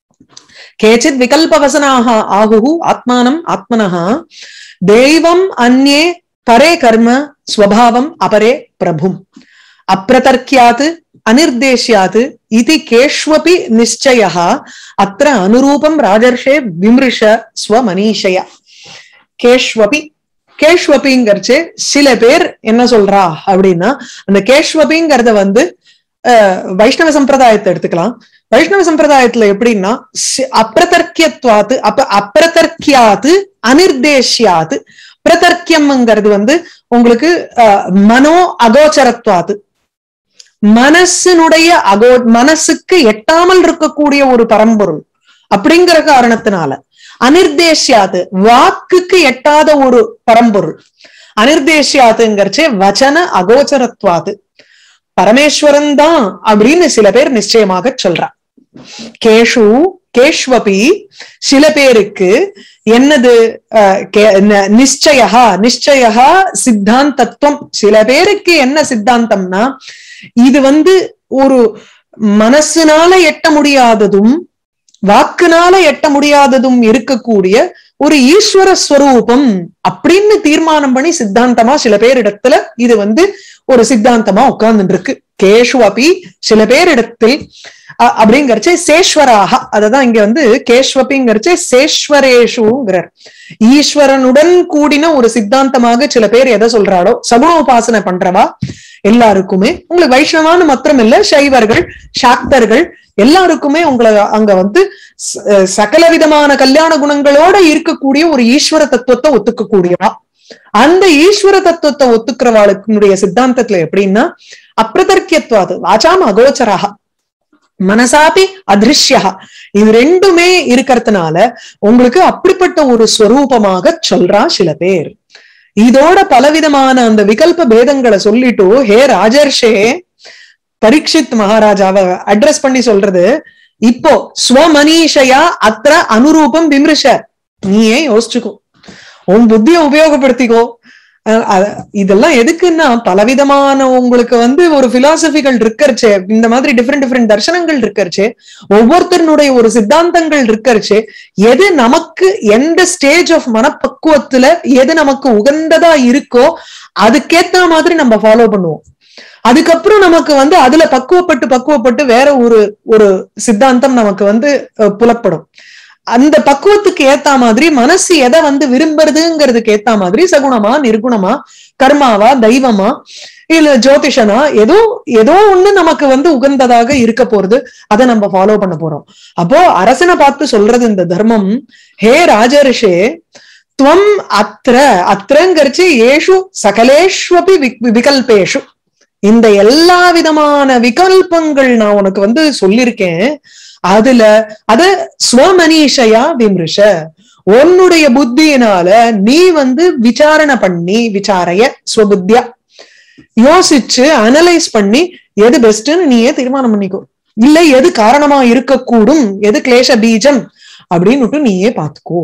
கேச்சித் விகல்பவசனாக ஆகுஹு ஆத்மானம் ஆத்மனः தெய்வம் அந்நே பரே கர்ம ஸ்வபாவம் அபரே பிரபும் அப்பிரதர்க்கியாத் அனிர்தேஷ்யாத் இது கேஷ்வபி நிச்சய அத்திர அனுரூபம் ராஜர்ஷே விமிருஷ ஸ்வமனீஷய கேஷ்வபி கேஷ்வபிங்கிறச்சு சில பேர் என்ன சொல்றா அப்படின்னா அந்த கேஷ்வபிங்கிறத வந்து அஹ், வைஷ்ணவ சம்பிரதாயத்தை எடுத்துக்கலாம் வைஷ்ணவ சம்பிரதாயத்துல எப்படின்னா சி- அப்பிரதர்க்கியத்வாத்து அப்ப அப்பிரதர்க்கியாது அனிர்தேஷ்யாது பிரதர்க்கியம்ங்கிறது வந்து உங்களுக்கு அஹ், மனோ அகோச்சரத்வாத்து மனசினுடைய அகோ மனசுக்கு எட்டாமல் இருக்கக்கூடிய ஒரு பரம்பொருள் அப்படிங்கிற காரணத்தினால அனிர்தேஷ்யாது வாக்குக்கு எட்டாத ஒரு பரம்பொருள் அனிர்தேஷ்யாதுங்கிறச்சே வச்சன அகோச்சரத்வாது பரமேஸ்வரன் தான் அப்படின்னு சில பேர் நிச்சயமாக சொல்றா கேஷு கேஷ்வபி சில பேருக்கு என்னது அஹ், கே- ந- நிச்சயா நிச்சயா சித்தாந்தத்துவம் சில பேருக்கு என்ன சித்தாந்தம்னா இது வந்து ஒரு மனசுனால எட்ட முடியாததும் வாக்குனால எட்ட முடியாததும் இருக்கக்கூடிய ஒரு ஈஸ்வர ஸ்வரூபம் அப்படின்னு தீர்மானம் பண்ணி சித்தாந்தமா சில பேரிடத்துல இது வந்து ஒரு சித்தாந்தமா உட்கார்ந்துட்டு இருக்கு கேஷு அப்பி சில பேரிடத்தில் அ- அப்படிங்கறச்சே சேஸ்வராக அததான் இங்க வந்து கேஷ்வபிங்கிறச்சே சேஸ்வரேஷுங்கிறார் ஈஸ்வரனுடன் கூடின ஒரு சித்தாந்தமாக சில பேர் எதை சொல்றாளோ சகுண உபாசனை பண்றவா எல்லாருக்குமே உங்களுக்கு வைஷ்ணவான்னு மாத்திரம் இல்ல சைவர்கள் சாக்தர்கள் எல்லாருக்குமே உங்களை அங்க வந்து ச- அஹ் சகல விதமான கல்யாண குணங்களோட இருக்கக்கூடிய ஒரு ஈஸ்வர தத்துவத்தை ஒத்துக்கக்கூடியவா அந்த ஈஸ்வர தத்துவத்தை ஒத்துக்கிறவாளுக்குடைய சித்தாந்தத்துல எப்படின்னா அப்பிரதர்க்கியத்வாது வாச்சாம் அகோச்சராக மனசாபி அதிருஷ்யா இது ரெண்டுமே இருக்கிறதுனால உங்களுக்கு அப்படிப்பட்ட ஒரு ஸ்வரூபமாக சொல்றா சில பேர் இதோட பலவிதமான அந்த விகல்ப பேதங்களை சொல்லிட்டு ஹே ராஜர்ஷே பரீட்சித் மகாராஜாவை அட்ரஸ் பண்ணி சொல்றது இப்போ ஸ்வமனீஷயா அத்திர அனுரூபம் விமர்ச நீயே யோசிச்சுக்கோ உன் புத்தியை உபயோகப்படுத்திக்கோ அஹ் அத- இதெல்லாம் எதுக்குன்னா பலவிதமான உங்களுக்கு வந்து ஒரு பிலாசபிகள் இருக்கறச்சே இந்த மாதிரி டிஃப்ரெண்ட் டிஃப்ரெண்ட் தர்சனங்கள் இருக்கறச்சே ஒவ்வொருத்தருடைய ஒரு சித்தாந்தங்கள் இருக்கறச்சே எது நமக்கு எந்த ஸ்டேஜ் ஆஃப் மனப்பக்குவத்துல எது நமக்கு உகந்ததா இருக்கோ அதுக்கேத்த மாதிரி நம்ம ஃபாலோ பண்ணுவோம் அதுக்கப்புறம் நமக்கு வந்து அதுல பக்குவப்பட்டு பக்குவப்பட்டு வேற ஒரு ஒரு சித்தாந்தம் நமக்கு வந்து அஹ், புலப்படும் அந்த பக்குவத்துக்கு ஏத்த மாதிரி மனசு எதை வந்து விரும்புறதுங்கிறதுக்கு ஏத்த மாதிரி சகுணமா நிர்குணமா கர்மாவா தெய்வமா இல்ல ஜோதிஷனா ஏதோ ஏதோ ஒண்ணு நமக்கு வந்து உகந்ததாக இருக்க போறது அதை நம்ம ஃபாலோ பண்ண போறோம் அப்போ அரசனை பார்த்து சொல்றது இந்த தர்மம் ஹே ராஜரிஷே துவம் அத்திர அத்திரங்கிறச்சு ஏஷு சகலேஷ்வபி வி- விகல்பேஷு இந்த எல்லா விதமான விகல்பங்கள் நான் உனக்கு வந்து சொல்லியிருக்கேன் அதுல அத ஸ்வமனீஷயா விமர்ச உன்னுடைய புத்தியினால நீ வந்து விசாரணை பண்ணி விசாரைய ஸ்வபுத்தியா யோசிச்சு அனலைஸ் பண்ணி எது பெஸ்ட்னு நீயே தீர்மானம் பண்ணிக்கோ இல்ல எது காரணமா இருக்கக்கூடும் எது கிளேஷ பீஜம் அப்படின்னுட்டு நீயே பாத்துக்கோ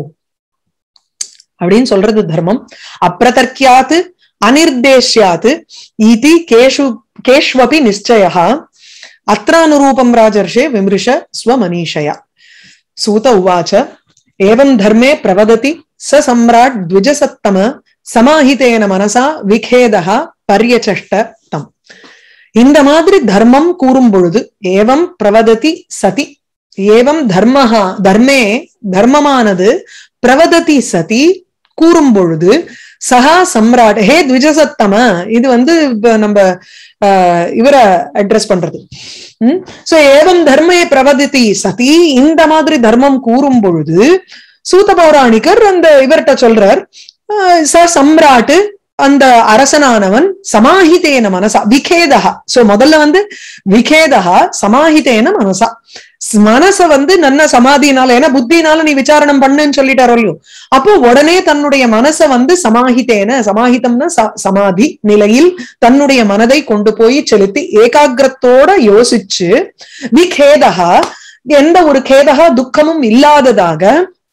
அப்படின்னு சொல்றது தர்மம் அப்பிரதர்க்கியாத்து அனிர்தேஷ்யாத்து இதி கேஷு கேஷ்வபி நிச்சயா அत्रानुरूपं राजर्षे विमृश स्वमनीषया सूत उवाच एवं धर्मे प्रवदति स सम्राट् द्विजसत्तम சமாஹிதேன மனசா விகேதா பரியச்சஷ்ட தம் இந்த மாதிரி தர்மம் கூறும் பொழுது ஏவம் பிரவததி சதி ஏவம் தர்மஹா தர்மே தர்மமானது பிரவததி சதி கூறும் பொழுது சகா சம்ராட் ஹே த்விஜசத்தம இது வந்து இப்ப நம்ம ஆஹ் இவரை அட்ரஸ் பண்றது உம் சோ ஏவம் தர்மே பிரவதித்தி சதி இந்த மாதிரி தர்மம் கூறும் பொழுது சூத பௌராணிகர் அந்த இவர்கிட்ட சொல்றார் ஆஹ் ச சம்ராட்டு அந்த அரசனானவன் சமாஹிதேன மனசா விகேதா சோ முதல்ல வந்து விகேதா சமாஹிதேன மனசா ஸ் மனச வந்து நல்ல சமாதினால ஏன்னா புத்தினால நீ விசாரணம் பண்ணுன்னு சொல்லிட்டாரோ இல்லையோ அப்போ உடனே தன்னுடைய மனச வந்து சமாஹிதேன சமாஹிதம்னா ச- சமாதி நிலையில் தன்னுடைய மனதை கொண்டு போய் செலுத்தி ஏகாகிரத்தோட யோசிச்சு விகேதா எந்த ஒரு கேதகா துக்கமும் இல்லாததாக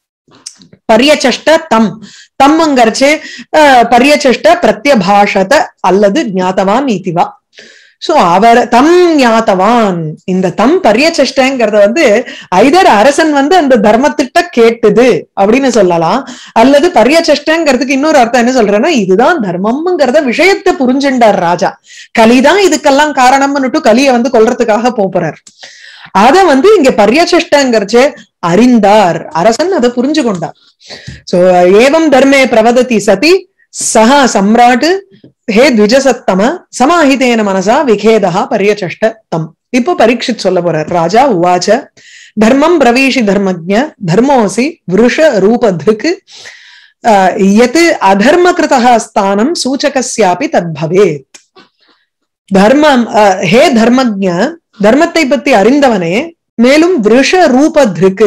பரியச்சஷ்ட தம் தம்ங்கிறச்சு பரியச்சஷ்ட பிரத்யபாஷத அல்லது ஞாத்தவான் நீதிவா சோ அவர் தம் ஞாத்தவான் இந்த தம் பரியச்சஷ்டங்கிறத வந்து ஐதர் அரசன் வந்து அந்த தர்மத்திட்ட கேட்டுது அப்படின்னு சொல்லலாம் அல்லது பரியச்சஷ்டங்கிறதுக்கு இன்னொரு அர்த்தம் என்ன சொல்றேன்னா இதுதான் தர்மம்ங்கிறத விஷயத்தை புரிஞ்சுண்டார் ராஜா கலிதான் இதுக்கெல்லாம் காரணம்னுட்டு கலியை வந்து கொல்றதுக்காக போப் போறார் அத வந்து இங்க பரியச்சஷ்டங்கிறச்சு அறிந்தார் அரசன் அதை புரிஞ்சு கொண்டார் சோ ஏவம் தர்மே பிரவததி சதி சஹ சம்ராட் ஹே த்விஜசத்தம சமாஹிதேன மனசா விகேதா பரியச்சஷ்ட தம் இப்போ பரீட்சித் சொல்ல போறார் ராஜா உவாச்ச தர்மம் பிரவீஷி தர்மஜ தர்மோசி விருஷ ரூபதிருக்கு யத் அதர்மகிருதா ஸ்தானம் சூச்சகஸ்யாபி தத் பவேத் தர்மம் ஹே தர்மஜ தர்மத்தை பத்தி அறிந்தவனே மேலும் விருஷ ரூபதிருக்கு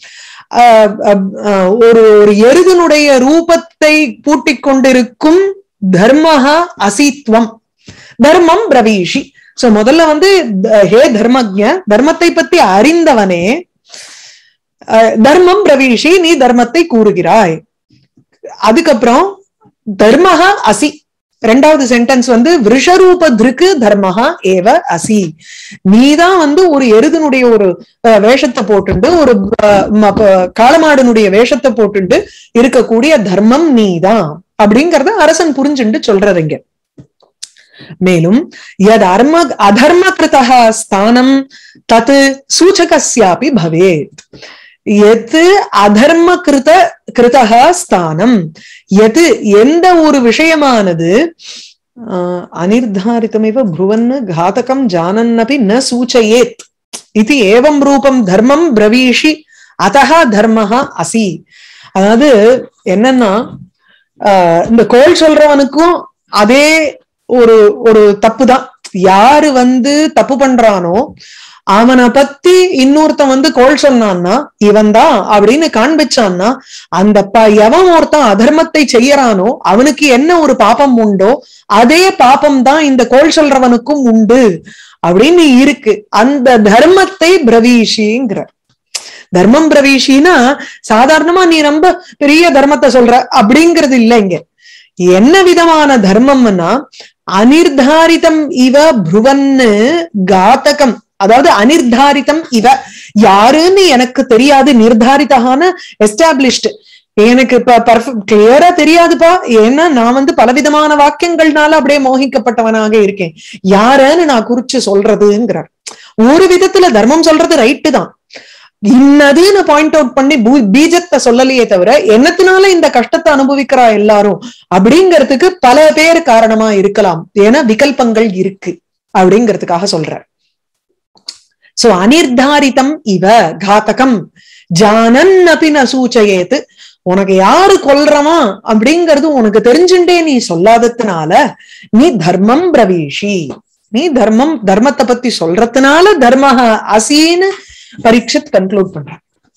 ஒரு ஒரு எருதனுடைய ரூபத்தை பூட்டிக் கொண்டிருக்கும் தர்மஹா அசித்வம் தர்மம் பிரவீஷி சோ முதல்ல வந்து ஹே தர்மஜ தர்மத்தை பத்தி அறிந்தவனே தர்மம் பிரவீஷி நீ தர்மத்தை கூறுகிறாய் அதுக்கப்புறம் தர்மஹா அசி ரெண்டாவது சென்டென்ஸ் வந்து விஷரூப திருக்கு தர்மஹா ஏவ அசி நீதான் வந்து ஒரு எருதனுடைய ஒரு வேஷத்தை போட்டுண்டு ஒரு காளமாடனுடைய வேஷத்தை போட்டுண்டு இருக்கக்கூடிய தர்மம் நீதான் அப்படிங்கறத அரசன் புரிஞ்சுண்டு சொல்றாரு இங்க மேலும் யத் அர்ம அதர்ம கிருதா ஸ்தானம் தத் சூச்சகஸ்யாபி பவேத் எது அதர்ம கிருத கிருதா ஸ்தானம் எது எந்த ஒரு விஷயமானது அனிர்தாரிதமிவ புருவன் காதகம் ஜானன்னபி ந சூச்சயேத் இது ஏவம் ரூபம் தர்மம் பிரவீஷி அதஹா தர்மஹா அசி அதாவது என்னன்னா இந்த கோல் சொல்றவனுக்கும் அதே ஒரு ஒரு தப்பு தான் யாரு வந்து தப்பு பண்றானோ அவனை பத்தி இன்னொருத்தன் வந்து கோல் சொன்னான்னா இவன் தான் அப்படின்னு காண்பிச்சான்னா அந்த ப எவன் ஒருத்தன் அதர்மத்தை செய்யறானோ அவனுக்கு என்ன ஒரு பாப்பம் உண்டோ அதே பாப்பம் தான் இந்த கோல் சொல்றவனுக்கும் உண்டு அப்படின்னு இருக்கு அந்த தர்மத்தை பிரவீஷிங்கிற தர்மம் பிரவீஷினா சாதாரணமா நீ ரொம்ப பெரிய தர்மத்தை சொல்ற அப்படிங்கிறது இல்ல இங்க என்ன விதமான தர்மம்னா அனிர்தாரிதம் இவ புருவன்னு காத்தகம் அதாவது அனிர்தாரிதம் இவ யாருன்னு எனக்கு தெரியாது நிர்தாரிதகான எஸ்டாப்ளிஷ்டு எனக்கு இப்ப பர்ஃபெக்ட் கிளியரா தெரியாதுப்பா ஏன்னா நான் வந்து பலவிதமான வாக்கியங்கள்னால அப்படியே மோகிக்கப்பட்டவனாக இருக்கேன் யாருன்னு நான் குறிச்சு சொல்றதுங்கிறார் ஒரு விதத்துல தர்மம் சொல்றது ரைட்டு தான் இன்னதுன்னு பாயிண்ட் அவுட் பண்ணி பீஜத்தை சொல்லலையே தவிர என்னத்தினால இந்த கஷ்டத்தை அனுபவிக்கிறா எல்லாரும் அப்படிங்கிறதுக்கு பல பேர் காரணமா இருக்கலாம் ஏன்னா விகல்பங்கள் இருக்கு அப்படிங்கிறதுக்காக சொல்ற சோ அனிர்தாரிதம் இவ காத்தகம் ஜானன் அப்படி ந சூச்சயேத்து உனக்கு யாரு கொல்றமா அப்படிங்கிறது உனக்கு தெரிஞ்சுட்டே நீ சொல்லாததுனால நீ தர்மம் பிரவீஷி நீ தர்மம் தர்மத்தை பத்தி சொல்றதுனால தர்ம அசீன்னு பரீட்சித் கன்க்ளூட் பண்ற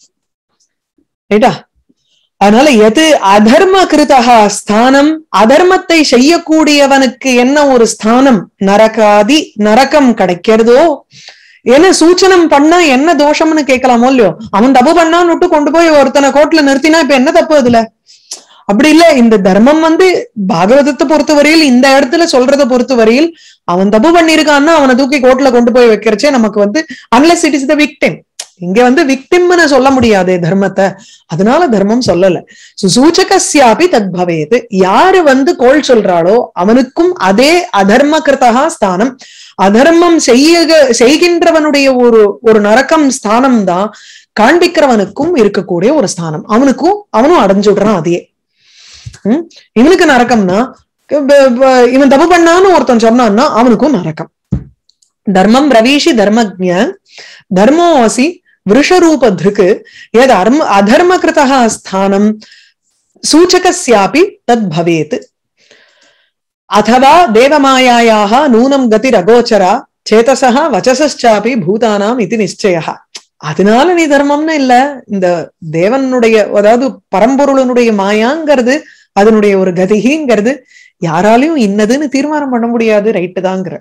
ரைட்டா அதனால எது அதர்ம கிருதா ஸ்தானம் அதர்மத்தை செய்யக்கூடியவனுக்கு என்ன ஒரு ஸ்தானம் நரகாதி நரகம் கிடைக்கிறதோ என்ன சூச்சனம் பண்ணா என்ன தோஷம்னு கேட்கலாமோ இல்லையோ அவன் தப்பு பண்ணான்னு விட்டு கொண்டு போய் ஒருத்தனை கோர்ட்ல நிறுத்தினா இப்ப என்ன தப்பு அதுல அப்படி இல்ல இந்த தர்மம் வந்து பாகவதத்தை பொறுத்தவரையில் இந்த இடத்துல சொல்றதை பொறுத்தவரையில் அவன் தப்பு பண்ணிருக்கான்னா அவனை தூக்கி கோர்ட்ல கொண்டு போய் வைக்கிறச்சே நமக்கு வந்து unless it is the victim இங்க வந்து விக்டிம்னு சொல்ல முடியாது தர்மத்தை அதனால தர்மம் சொல்லல சூச்சகசியாபி தத் பவேது யாரு வந்து கோல் சொல்றாளோ அவனுக்கும் அதே அதர்ம கிருத்தகா ஸ்தானம் அதர்மம் செய்ய செய்கின்றவனுடைய ஒரு ஒரு நரக்கம் ஸ்தானம் தான் காண்பிக்கிறவனுக்கும் இருக்கக்கூடிய ஒரு ஸ்தானம் அவனுக்கும் அவனும் அடைஞ்சுடுறான் அதையே உம் இவனுக்கு நரக்கம்னா இவன் தப்பு பண்ணான்னு ஒருத்தன் சொன்னான்னா அவனுக்கும் நரக்கம் தர்மம் ரவீஷி தர்மஜ தர்மோ அசி விருஷரூப திருக்கு எது அர்ம அதர்ம கிருத்தா ஸ்தானம் சூச்சகஸ்யாபி தத் பவேத் அதவா தேவமாயாயாக நூனம் கதிர் அகோச்சரா சேதசா வச்சசாபி பூதானாம் இது நிச்சய அதனால நீ தர்மம்னு இல்ல இந்த தேவனுடைய அதாவது பரம்பொருளனுடைய மாயாங்கிறது அதனுடைய ஒரு கதிகிங்கிறது யாராலையும் இன்னதுன்னு தீர்மானம் பண்ண முடியாது ரைட்டு தாங்கிற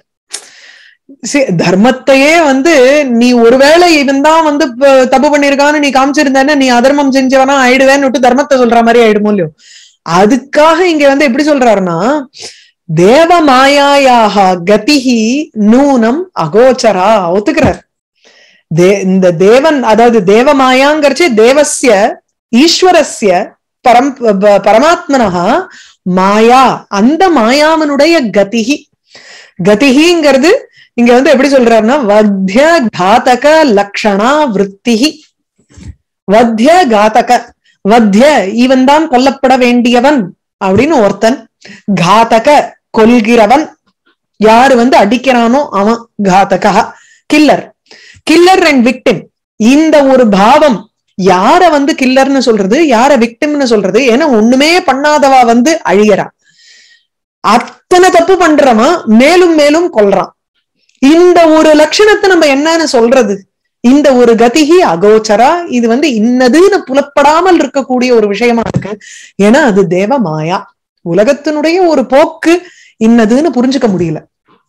தர்மத்தையே வந்து நீ ஒருவேளை இவன் தான் வந்து தப்பு பண்ணிருக்கான்னு நீ காமிச்சிருந்தேன்னா நீ அதர்மம் செஞ்சவனா ஆயிடுவேன்னு விட்டு தர்மத்தை சொல்ற மாதிரி ஆயிடுமோ இல்லையோ அதுக்காக இங்க வந்து எப்படி சொல்றாருன்னா தேவ மாயாயாக கதிகி நூனம் அகோச்சரா ஒத்துக்கிறார் தே இந்த தேவன் அதாவது தேவ மாயாங்கிறச்சு தேவசிய ஈஸ்வரஸ்ய பரம் பரமாத்மனஹா மாயா அந்த மாயாவனுடைய கதிகி கதிகிங்கிறது இங்க வந்து எப்படி சொல்றாருன்னா வத்திய காத்தக லக்ஷணா விற்த்திகி வத்திய காதக வத்திய இவன் தான் கொல்லப்பட வேண்டியவன் அப்படின்னு ஒருத்தன் காதக கொல்கிறவன் யாரு வந்து அடிக்கிறானோ அவன் காதகா கில்லர் கில்லர் அண்ட் விக்டிம் இந்த ஒரு பாவம் யார வந்து கில்லர்னு சொல்றது யார விக்டிம்னு சொல்றது ஏன்னா ஒண்ணுமே பண்ணாதவா வந்து அழியறா அத்தனை தப்பு பண்றவன் மேலும் மேலும் கொல்றான் இந்த ஒரு லட்சணத்தை நம்ம என்னன்னு சொல்றது இந்த ஒரு கதிகி அகோச்சரா இது வந்து இன்னதுன்னு புலப்படாமல் இருக்கக்கூடிய ஒரு விஷயமா இருக்கு ஏன்னா அது தேவ மாயா உலகத்தினுடைய ஒரு போக்கு இன்னதுன்னு புரிஞ்சுக்க முடியல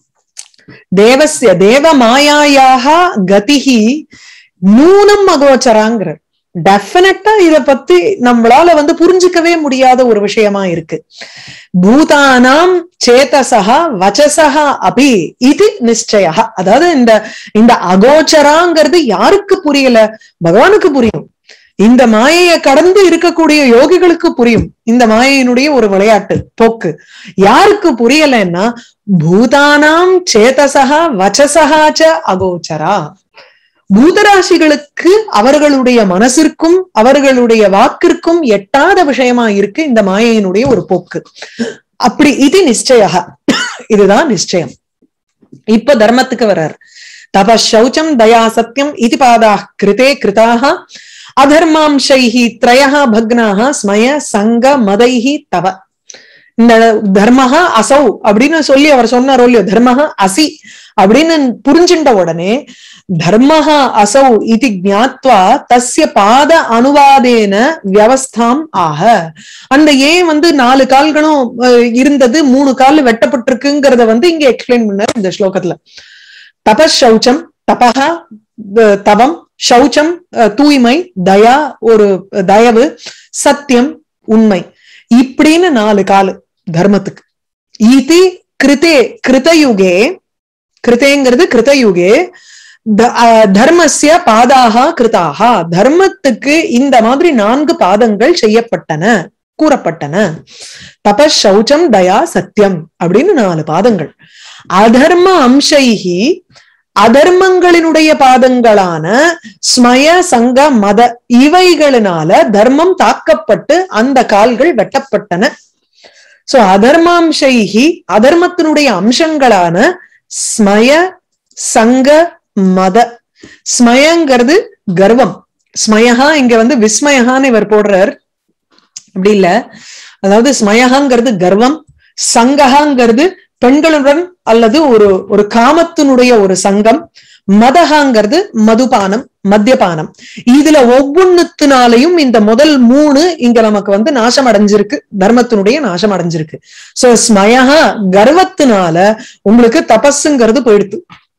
தேவசிய தேவ மாயாயாக கதிகி நூனம் அகோச்சராங்கிற டெஃபினட்டா இத பத்தி நம்மளால வந்து புரிஞ்சுக்கவே முடியாத ஒரு விஷயமா இருக்கு பூதானாம் சேதசா வச்சசா அபி இது நிச்சய அதாவது இந்த இந்த அகோச்சராங்கிறது யாருக்கு புரியல பகவானுக்கு புரியும் இந்த மாயையை கடந்து இருக்கக்கூடிய யோகிகளுக்கு புரியும் இந்த மாயையினுடைய ஒரு விளையாட்டு போக்கு யாருக்கு புரியலன்னா பூதானாம் சேதசா வச்சசகாச்ச அகோச்சரா பூதராசிகளுக்கு அவர்களுடைய மனசிற்கும் அவர்களுடைய வாக்கிற்கும் எட்டாத விஷயமா இருக்கு இந்த மாயையினுடைய ஒரு போக்கு அப்படி இது நிச்சய இதுதான் நிச்சயம் இப்ப தர்மத்துக்கு வர்றார் தப சௌச்சம் தயா சத்தியம் இது பாதா கிருதே கிருதாக அதர்மாம்சைஹி திரயா பக்னாக ஸ்மய சங்க மதைஹி தவ இந்த தர்மஹா அசௌ அப்படின்னு சொல்லி அவர் சொன்னாரோ இல்லையோ தர்மஹா அசி அப்படின்னு புரிஞ்சின்ற உடனே தர்மஹா அசௌ இது ஜாத்வா தஸ்ய பாத அனுவாதேன வியவஸ்தாம் ஆக அந்த ஏன் வந்து நாலு கால்களும் இருந்தது மூணு கால் வெட்டப்பட்டிருக்குங்கிறத வந்து இங்க எக்ஸ்பிளைன் பண்ணார் இந்த ஸ்லோகத்துல தபஸ் சௌச்சம் தபகா தவம் சௌச்சம் தூய்மை தயா ஒரு தயவு சத்தியம் உண்மை இப்படின்னு நாலு காலு தர்மத்துக்கு இது கிருதே கிருதயுகே கிருதேங்கிறது கிருதயுகே தர்மசிய பாதாக கிருதாக தர்மத்துக்கு இந்த மாதிரி நான்கு பாதங்கள் செய்யப்பட்டன கூறப்பட்டன தபஸ் சௌச்சம் தயா சத்தியம் அப்படின்னு நாலு பாதங்கள் அதர்ம அம்சைகி அதர்மங்களினுடைய பாதங்களான ஸ்மய சங்க மத இவைகளினால தர்மம் தாக்கப்பட்டு அந்த கால்கள் வெட்டப்பட்டன சோ அதர்மாம்சைகி அதர்மத்தினுடைய அம்சங்களான ஸ்மய சங்க மத ஸ்மயங்கிறது கர்வம் ஸ்மயஹா இங்க வந்து விஸ்மயஹான்னு இவர் போடுறார் அப்படி இல்ல அதாவது ஸ்மயகாங்கிறது கர்வம் சங்ககாங்கிறது பெண்களுடன் அல்லது ஒரு ஒரு காமத்தினுடைய ஒரு சங்கம் மதகாங்கிறது மதுபானம் மத்தியபானம் இதுல ஒவ்வொன்னுத்தினாலையும் இந்த முதல் மூணு இங்க நமக்கு வந்து நாசம் அடைஞ்சிருக்கு தர்மத்தினுடைய நாசம் அடைஞ்சிருக்கு சோ ஸ்மயகா கர்வத்தினால உங்களுக்கு தபஸுங்கிறது போயிடுத்து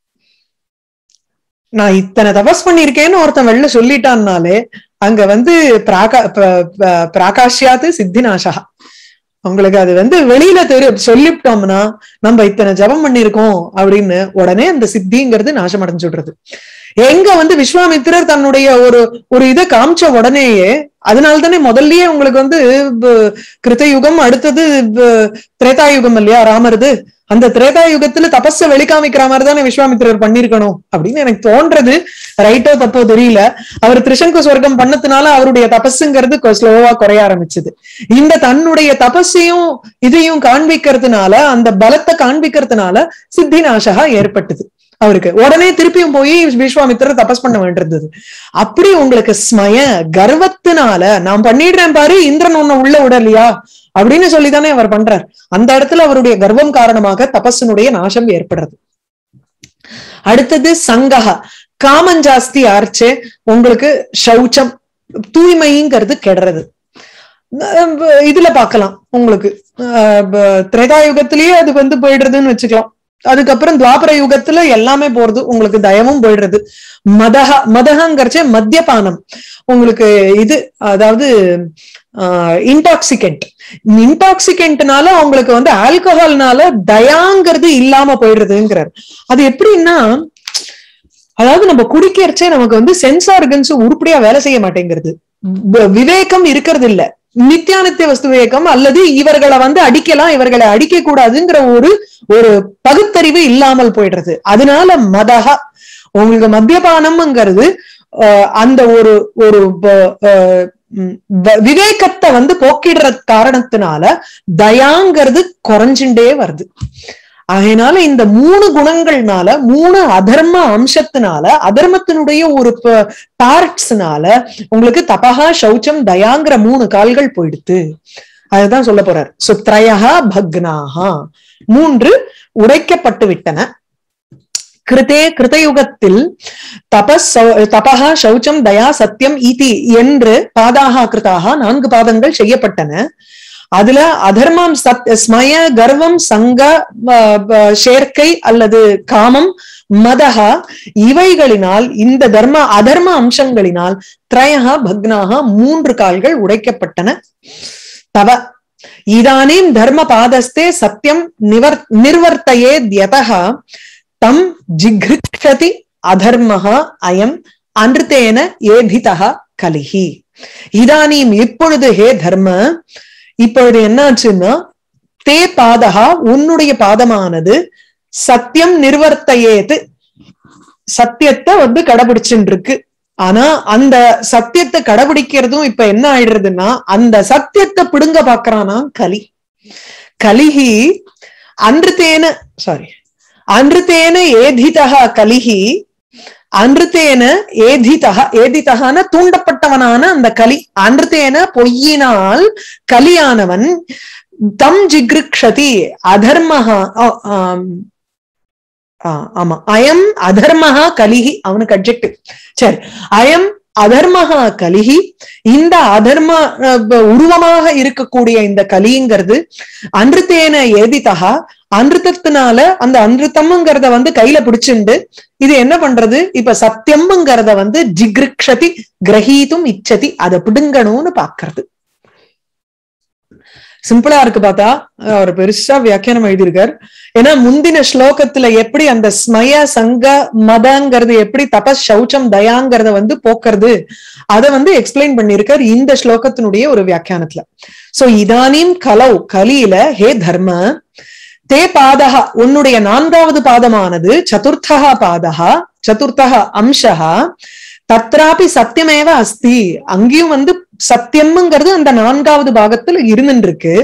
நான் இத்தனை தபஸ் பண்ணிருக்கேன்னு ஒருத்தன் வெளில சொல்லிட்டான்னாலே அங்க வந்து பிராகா பிராகாஷ்யாது சித்திநாசா உங்களுக்கு அது வந்து வெளியில தெரி சொல்லிவிட்டோம்னா நம்ம இத்தனை ஜபம் பண்ணிருக்கோம் அப்படின்னு உடனே அந்த சித்திங்கிறது நாசம் அடைஞ்சுடுறது எங்க வந்து விஸ்வாமித்திரர் தன்னுடைய ஒரு ஒரு இதை காமிச்ச உடனேயே அதனால தானே முதல்லயே உங்களுக்கு வந்து கிருத்தயுகம் அடுத்தது திரேதாயுகம் இல்லையா ராமருது அந்த திரேதா யுகத்துல தபஸ வெளிக்காமிக்கிற மாதிரி தானே விஸ்வாமித்திரர் பண்ணிருக்கணும் அப்படின்னு எனக்கு தோன்றது ரைட்டோ தப்போ தெரியல அவர் திரிசங்கு சொர்க்கம் பண்ணதுனால அவருடைய தபஸுங்கிறது ஸ்லோவா குறைய ஆரம்பிச்சது இந்த தன்னுடைய தபஸையும் இதையும் காண்பிக்கிறதுனால அந்த பலத்தை காண்பிக்கிறதுனால சித்தி நாசகா ஏற்பட்டது அவருக்கு உடனே திருப்பியும் போய் விஸ்வாமித்திரர் தபஸ் பண்ண வேண்டியிருந்தது அப்படி உங்களுக்கு ஸ்மய கர்வத்தினால நான் பண்ணிடுறேன் பாரு இந்திரன் உன்னை உள்ள விடலையா அப்படின்னு சொல்லிதானே அவர் பண்றார் அந்த இடத்துல அவருடைய கர்வம் காரணமாக தபஸினுடைய நாசம் ஏற்படுறது அடுத்தது சங்கஹா காமன் ஜாஸ்தி ஆர்ச்சே உங்களுக்கு சௌச்சம் தூய்மைங்கிறது கெடுறது இதுல பாக்கலாம் உங்களுக்கு திரேதாயுகத்திலேயே அது வந்து போயிடுறதுன்னு வச்சுக்கலாம் அதுக்கப்புறம் துவாபர யுகத்துல எல்லாமே போறது உங்களுக்கு தயமும் போயிடுறது மதஹா மதகாங்கிறச்சே மத்தியபானம் உங்களுக்கு இது அதாவது இன்டாக்சிகண்ட் இன்டாக்சிகண்ட்னால உங்களுக்கு வந்து ஆல்கஹால்னால தயாங்கிறது இல்லாம போயிடுறதுங்கிறார் அது எப்படின்னா அதாவது நம்ம குடிக்கிறச்சே நமக்கு வந்து சென்ஸ் ஆர்கன்ஸ் உருப்படியா வேலை செய்ய மாட்டேங்கிறது விவேகம் இருக்கிறது இல்ல நித்தியானித்திய வஸ்து விவேகம் அல்லது இவர்களை வந்து அடிக்கலாம் இவர்களை அடிக்க கூடாதுங்கிற ஒரு ஒரு பகுத்தறிவு இல்லாமல் போயிடுறது அதனால மதகா உங்களுக்கு மத்தியபானம்ங்கிறது அஹ், அந்த ஒரு ஒரு ப- அஹ், ம், வ- விவேகத்தை வந்து போக்கிடுற காரணத்தினால தயாங்கிறது குறைஞ்சுட்டே வருது அதனால இந்த மூணு குணங்கள்னால மூணு அதர்ம அம்சத்தினால அதர்மத்தினுடைய ஒரு பார்ட்ஸ்னால உங்களுக்கு தபகா சௌச்சம் தயாங்கிற மூணு கால்கள் போயிடுத்து அதுதான் சொல்ல போறார் சுத்ரயா பக்னாஹா மூன்று உடைக்கப்பட்டு விட்டன கிருதே கிருதயுகத்தில் தபஸ் சௌ- தபஹா சௌச்சம் தயா சத்தியம் இதி என்று பாதாக கிருதாக நான்கு பாதங்கள் செய்யப்பட்டன அதுல அதர்மம் சத் ஸ்மய கர்வம் சங்க அஹ், அஹ், சேர்க்கை அல்லது காமம் மதஹா இவைகளினால் இந்த தர்ம அதர்ம அம்சங்களினால் திரயஹா பக்னாக மூன்று கால்கள் உடைக்கப்பட்டன தவ இதானீம் தர்ம பாதஸ்தே சத்தியம் நிவர் நிர்வர்த்தையே யதா தம் ஜிக்ருக்ஷதி அதர்மஹா அயம் அன்றுதேன ஏபிதா கலிஹி இதானீம் இப்பொழுது ஹே தர்ம இப்பொழுது என்னாச்சுன்னா தே பாதகா உன்னுடைய பாதமானது சத்தியம் நிர்வர்த்தையேது சத்தியத்தை வந்து கடைபிடிச்சுட்டு இருக்கு ஆனா அந்த சத்தியத்தை கடைபிடிக்கிறதும் இப்ப என்ன ஆயிடுறதுன்னா அந்த சத்தியத்தை பிடுங்க பாக்குறானா கலி கலிஹி அன்றுதேன சாரி அன்றுதேன ஏதிதா கலிஹி அன்றுதேன ஏதிதா ஏதிதகான தூண்டப்பட்டவனான அந்த கலி அன்றுதேன பொய்யினால் கலியானவன் தம் ஜிக்ருக்ஷதி அதர்மஹா ஆ, ஆம், ஆ, ஆமா அயம் அதர்மஹா கலிஹி அவனுக்கு அப்ஜெக்டிவ் சரி அயம் அதர்மஹா கலிஹி இந்த அதர்ம அஹ், உருவமாக இருக்கக்கூடிய இந்த கலிங்கிறது அன்றுத்தேன ஏதிதா அன்றுத்தத்தினால அந்த அன்றுத்தம்ங்கிறத வந்து கையில பிடிச்சுண்டு இது என்ன பண்றது இப்ப சத்தியம்ங்கிறத வந்து ஜிக்ருக்ஷதி கிரகீதும் இச்சதி அதை பிடுங்கணும்னு பாக்குறது சிம்பிளா இருக்கு பார்த்தா அவர் பெருசா வியாக்கியானம் எழுதியிருக்கார் ஏன்னா முந்தின ஸ்லோகத்துல எப்படி அந்த ஸ்மய சங்க மதங்கிறது எப்படி தபஸ் சௌச்சம் தயாங்கிறத வந்து போக்குறது அதை வந்து எக்ஸ்பிளைன் பண்ணியிருக்கார் இந்த ஸ்லோகத்தினுடைய ஒரு வியாக்கியானத்துல சோ இதானீம் கலௌ கலியில ஹே தர்ம தே பாதகா உன்னுடைய நான்காவது பாதமானது சதுர்த்தகா பாதகா சதுர்த்தகா அம்சகா தத்ராபி சத்தியமேவ அஸ்தி அங்கேயும் வந்து சத்தியம்ங்கிறது அந்த நான்காவது பாகத்துல இருந்துருக்கு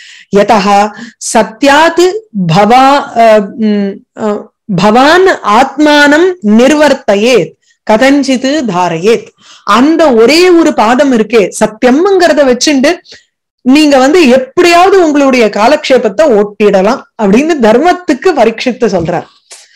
யதா சத்யாத் பவா அஹ், உம், அஹ், பவான் ஆத்மானம் நிர்வர்த்தையேத் கதஞ்சித்து தாரையேத் அந்த ஒரே ஒரு பாதம் இருக்கே சத்தியம்ங்கிறத வச்சுண்டு நீங்க வந்து எப்படியாவது உங்களுடைய காலக்ஷேபத்தை ஓட்டிடலாம் அப்படின்னு தர்மத்துக்கு பரீட்சித்து சொல்றார்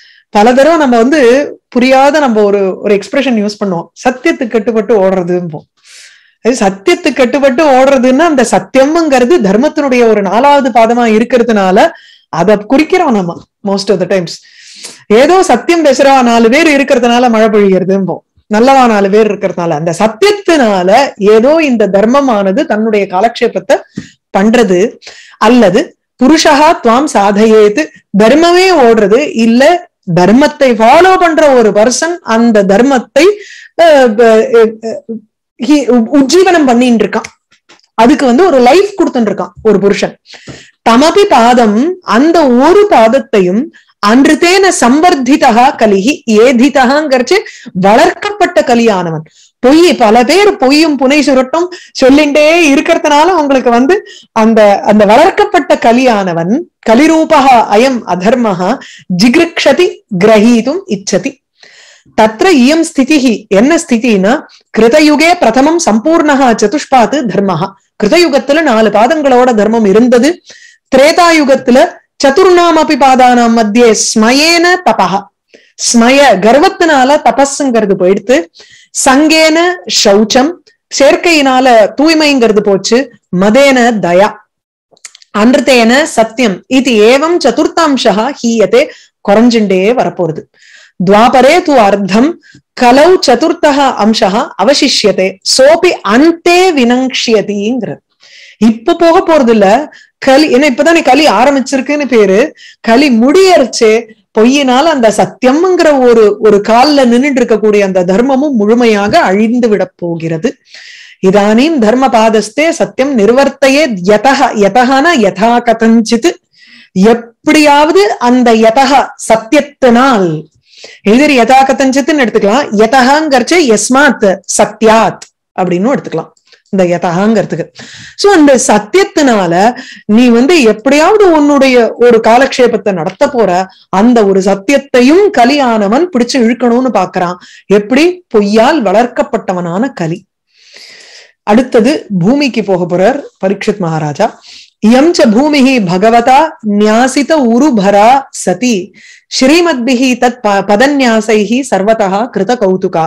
பல தடவை நம்ம வந்து புரியாத நம்ம ஒரு ஒரு எக்ஸ்பிரஷன் யூஸ் பண்ணுவோம் சத்தியத்துக்கு கட்டுப்பட்டு ஓடுறதும்போம் அது சத்தியத்துக்கு கட்டுப்பட்டு ஓடுறதுன்னா அந்த சத்தியம்ங்கிறது தர்மத்தினுடைய ஒரு நாலாவது பாதமா இருக்கிறதுனால அதை குறிக்கிறோம் நம்ம மோஸ்ட் ஆஃப் த டைம்ஸ் ஏதோ சத்தியம் பேசுறவா நாலு பேர் இருக்கிறதுனால மழை பொழிகிறதும்போம் நல்லவா நாலு பேர் இருக்கிறதுனால அந்த சத்தியத்தினால ஏதோ இந்த தர்மமானது தன்னுடைய காலக்ஷேபத்தை பண்றது அல்லது புருஷகா துவாம் சாதையேத்து தர்மமே ஓடுறது இல்ல தர்மத்தை ஃபாலோ பண்ற ஒரு பர்சன் அந்த தர்மத்தை அஹ், அஹ், அஹ், he- உஜ்ஜீவனம் பண்ணிட்டு இருக்கான் அதுக்கு வந்து ஒரு லைஃப் கொடுத்துட்டு இருக்கான் ஒரு புருஷன் தமபி பாதம் அந்த ஒரு பாதத்தையும் அன்றுதேன சம்பர்திதா கலிகி ஏதிதகாங்கிறச்சு வளர்க்கப்பட்ட கலியானவன் பொய் பல பேர் பொய்யும் புனை சுருட்டும் சொல்லிண்டே இருக்கிறதுனால உங்களுக்கு வந்து அந்த அந்த வளர்க்கப்பட்ட கலியானவன் கலிரூபகா அயம் அதர்மஹா ஜிகிருக்ஷதி கிரகீதும் இச்சதி தத்ர இயம் ஸ்திதிஹி என்ன ஸ்திதினா கிருதயுகே பிரதமம் சம்பூர்ணஹா சதுஷ்பாத் தர்மஹா கிருதயுகத்துல நாலு பாதங்களோட தர்மம் இருந்தது திரேதாயுகத்துல சதுர்ணாமபி பாதானாம் மத்தியே ஸ்மயேன தபஹா ஸ்மய கர்வத்தினால தபஸ்ங்கிறது போயிடுத்து சங்கேன சௌச்சம் சேர்க்கையினால தூய்மைங்கிறது போச்சு மதேன தயா அன்றுதேன சத்தியம் இது ஏவம் சதுர்த்தாம்சா ஹீயத்தே குறைஞ்சுண்டே வரப்போறது துவாபரே து அர்த்தம் கலௌ சதுர்த்தக அம்சா அவசிஷ்யதே சோபி அந்தே வினங்ஷியதிங்கிறது இப்ப போக போறது இல்ல களி ஏன்னா இப்பதானே களி ஆரம்பிச்சிருக்குன்னு பேரு களி முடியறச்சே பொய்யினால அந்த சத்தியம்ங்கிற ஒரு ஒரு கால்ல நின்றுட்டு இருக்கக்கூடிய அந்த தர்மமும் முழுமையாக அழிந்து விட போகிறது இதானீம் தர்ம பாதஸ்தே சத்தியம் நிர்வர்த்தையே யதக யதகனா யதா கதஞ்சித் எப்படியாவது அந்த யதக சத்தியத்தினால் எதிர் யதா கதஞ்சித்துன்னு எடுத்துக்கலாம் யதகாங்கிறச்சு எஸ்மாத் சத்யாத் அப்படின்னு எடுத்துக்கலாம் இந்த யதகாங்கிறதுக்கு சோ அந்த சத்தியத்தினால நீ வந்து எப்படியாவது உன்னுடைய ஒரு காலக்ஷேபத்தை நடத்த போற அந்த ஒரு சத்தியத்தையும் கலியானவன் பிடிச்சு இழுக்கணும்னு பாக்குறான் எப்படி பொய்யால் வளர்க்கப்பட்டவனான கலி அடுத்தது பூமிக்கு போக போறார் பரீட்சித் மகாராஜா இயம் ச பூமிஹி பகவதா நியாசித உருபரா சதி ஸ்ரீமத்பிஹி தத் ப- பதன்யாசைஹி சர்வதா கிருத கௌதுகா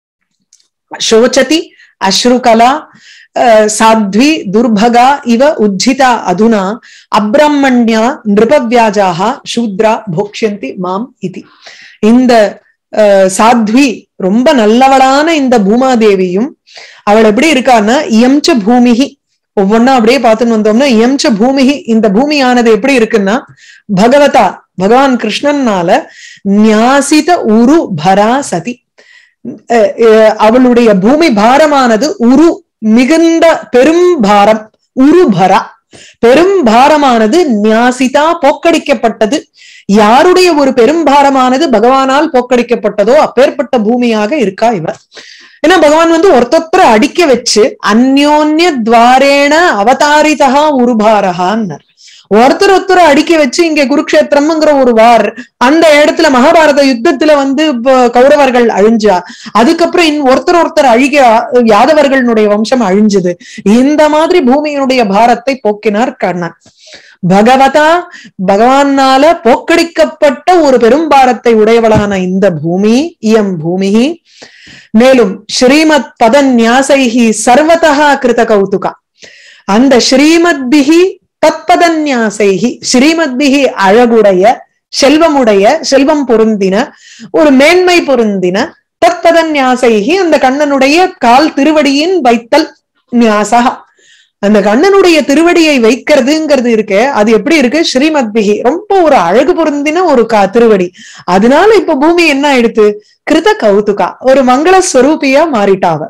शोचति अश्रुकला अ, साध्वी दुर्भगा इव उज्झिता अधुना अब्रह्मण्या नृपव्याजाः शूद्रा भोक्ष्यन्ति மாம் இதி இந்த அஹ், சாத்வி ரொம்ப நல்லவளான இந்த பூமாதேவியும் அவள் எப்படி இருக்கான்னா இயம்ச பூமிகி ஒவ்வொன்னா அப்படியே பார்த்துன்னு வந்தோம்னா இயம்ச பூமிகி இந்த பூமியானது எப்படி இருக்குன்னா பகவதா பகவான் கிருஷ்ணன்னால நியாசித உரு பரா சதி அஹ் அஹ் அவளுடைய பூமி பாரமானது உரு மிகுந்த பெரும் பாரம் உருபரா பெரும் பாரமானது நியாசிதா போக்கடிக்கப்பட்டது யாருடைய ஒரு பெரும் பாரமானது பகவானால் போக்கடிக்கப்பட்டதோ அப்பேற்பட்ட பூமியாக இருக்கா இவர் ஏன்னா பகவான் வந்து ஒருத்தொத்தரை அடிக்க வச்சு அந்யோன்ய துவாரேண அவதாரிதா உருபாரகான்னர் ஒருத்தர் ஒருத்தர் அடிக்க வச்சு இங்க குருக்ஷேத்திரம்ங்கிற ஒரு வார் அந்த இடத்துல மகாபாரத யுத்தத்துல வந்து இப்ப கௌரவர்கள் அழிஞ்சா அதுக்கப்புறம் இன் ஒருத்தர் ஒருத்தர் அழிக யாதவர்களுடைய வம்சம் அழிஞ்சது இந்த மாதிரி பூமியினுடைய பாரத்தை போக்கினார் கண்ணன் பகவதா பகவானால போக்கடிக்கப்பட்ட ஒரு பெரும் பாரத்தை உடையவளான இந்த பூமி இயம் பூமி மேலும் ஸ்ரீமத் பத நியாசைஹி சர்வதா கிருத கௌதுகா அந்த ஸ்ரீமத்பிகி தத்பதன்யாசைகி ஸ்ரீமத்பிகி அழகுடைய செல்வமுடைய செல்வம் பொருந்தின ஒரு மேன்மை பொருந்தின தத்பதன்யாசைகி அந்த கண்ணனுடைய கால் திருவடியின் வைத்தல் நியாசகா அந்த கண்ணனுடைய திருவடியை வைக்கிறதுங்கிறது இருக்கு அது எப்படி இருக்கு ஸ்ரீமத்பிகி ரொம்ப ஒரு அழகு பொருந்தின ஒரு கா திருவடி அதனால இப்ப பூமி என்ன ஆயிடுத்து கிருத கௌதுகா ஒரு மங்கள ஸ்வரூபியா மாறிட்டாவ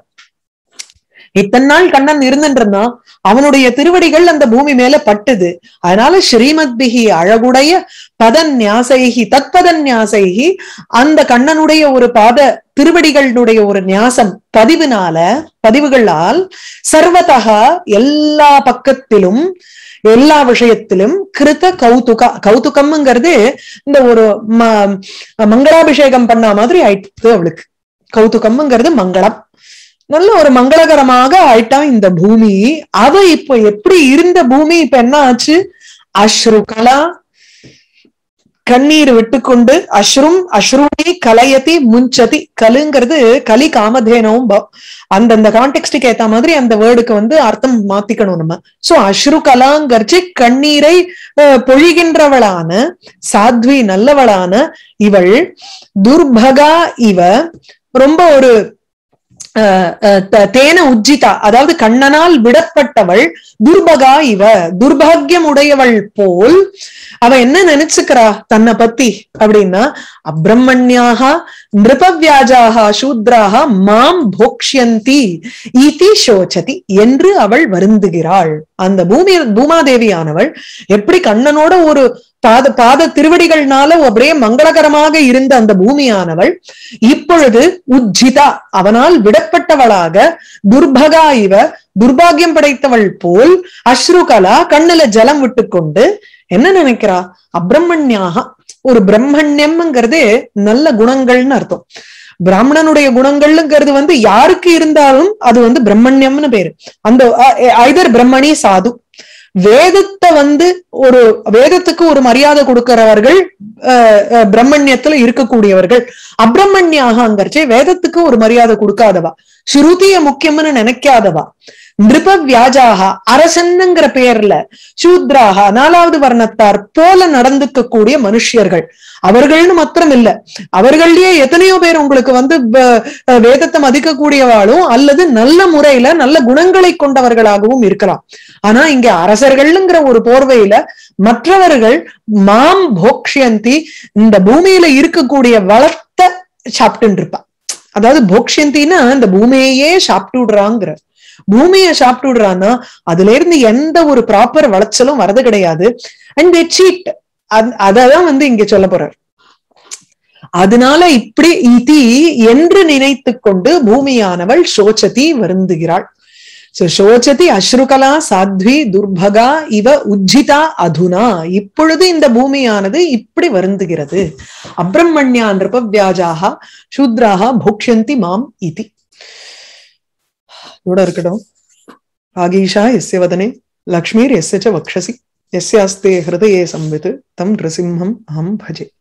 இத்தனை நாள் கண்ணன் இருந்துட்டு இருந்தான் அவனுடைய திருவடிகள் அந்த பூமி மேல பட்டுது அதனால ஸ்ரீமத்பிகி அழகுடைய பதன் ஞாசைகி தத்பதன் ஞாசைகி அந்த கண்ணனுடைய ஒரு பாத திருவடிகளுடைய ஒரு ஞாசம் பதிவினால பதிவுகளால் சர்வதகா எல்லா பக்கத்திலும் எல்லா விஷயத்திலும் கிருத கௌதுகா கௌதுகம்ங்கிறது இந்த ஒரு ம- மங்களாபிஷேகம் பண்ண மாதிரி ஆயிடுத்து அவளுக்கு கௌதுகம்ங்கிறது மங்களம் நல்ல ஒரு மங்களகரமாக ஆயிட்டான் இந்த பூமி அவ இப்ப எப்படி இருந்த பூமி இப்ப என்ன ஆச்சு அஸ்ருகலா கண்ணீர் விட்டுக்கொண்டு அஸ்ரும் அஸ்ருணி கலையதி முஞ்சதி கலுங்கிறது கலி காமதேனவும் ப- அந்தந்த கான்டெக்ஸ்டுக்கு ஏத்த மாதிரி அந்த வேர்டுக்கு வந்து அர்த்தம் மாத்திக்கணும் நம்ம சோ அஸ்ரு கலாங்கிறச்சு கண்ணீரை அஹ், பொழிகின்றவளான சாத்வி நல்லவளான இவள் துர்பகா இவ ரொம்ப ஒரு அஹ், அஹ், த- தேன உஜ்ஜிதா அதாவது கண்ணனால் விடப்பட்டவள் துர்பகா இவ துர்பாகியம் உடையவள் போல் அவ என்ன நினைச்சுக்கிறா தன்னை பத்தி அப்படின்னா அப்ரம்மண்யாக நிருபவியாஜாக சூத்ராக மாம் போக்ஷியந்தி இதி சோச்சதி என்று அவள் வருந்துகிறாள் அந்த பூமி பூமாதேவியானவள் எப்படி கண்ணனோட ஒரு பாத பாத திருவடிகள்னால அப்படியே மங்களகரமாக இருந்த அந்த பூமியானவள் இப்பொழுது உஜ்ஜிதா அவனால் விடப்பட்டவளாக துர்பகா இவ துர்பாகியம் படைத்தவள் போல் அஸ்ருகலா கண்ணுல ஜலம் விட்டுக்கொண்டு என்ன நினைக்கிறா அப்ரம்மண்யாக ஒரு பிரம்மண்யம்ங்கிறது நல்ல குணங்கள்னு அர்த்தம் பிராமணனுடைய குணங்கள்ங்கிறது வந்து யாருக்கு இருந்தாலும் அது வந்து பிரம்மண்யம்னு பேரு அந்த ஐதர் பிரம்மணி சாது வேதத்தை வந்து ஒரு வேதத்துக்கு ஒரு மரியாதை கொடுக்கிறவர்கள் அஹ், அஹ், பிரம்மண்யத்துல இருக்கக்கூடியவர்கள் அப்ரம்மண்யாகங்கிறச்சே வேதத்துக்கு ஒரு மரியாதை கொடுக்காதவா ஸ்ருதிய முக்கியம்னு நினைக்காதவா நிருப வியாஜாக அரசன்னுங்கிற பெயர்ல சூத்ராக நாலாவது வர்ணத்தார் போல நடந்துக்க கூடிய மனுஷியர்கள் அவர்கள்னு மாத்திரம் இல்ல அவர்கள்லயே எத்தனையோ பேர் உங்களுக்கு வந்து வ- அஹ் வேதத்தை மதிக்கக்கூடியவாளும் அல்லது நல்ல முறையில நல்ல குணங்களை கொண்டவர்களாகவும் இருக்கலாம் ஆனா இங்க அரசர்கள்ங்கிற ஒரு போர்வையில மற்றவர்கள் மாம் போக்ஷியந்தி இந்த பூமியில இருக்கக்கூடிய வளத்தை சாப்பிட்டு இருப்பா அதாவது போக்ஷியந்தின்னா இந்த பூமியையே சாப்பிட்டு விடுறாங்கிற பூமியை சாப்பிட்டு விடுறான்னா அதுல இருந்து எந்த ஒரு ப்ராப்பர் விளைச்சலும் வரது கிடையாது அண்ட் தே சீட் அததான் வந்து இங்க சொல்ல போறார் அதனால இப்படி இதி என்று நினைத்து கொண்டு பூமியானவள் சோச்சதி வருந்துகிறாள் சோ சோச்சதி அஸ்ருகலா சாத்வி துர்பகா இவ உஜ்ஜிதா அதுனா இப்பொழுது இந்த பூமியானது இப்படி வருந்துகிறது அப்ரம்மண்யா நிருபவியாஜாக சூத்ராக போக்ஷந்தி மாம் இதி இதோட இருக்கட்டும் ஆகீஷா எஸ்ய வதனே லக்ஷ்மீர் எஸ்ய ச வக்ஷசி எஸ்யாஸ்தே ஹிருதயே சம்வித் தம் நிருசிம்ஹம் அஹம் பஜே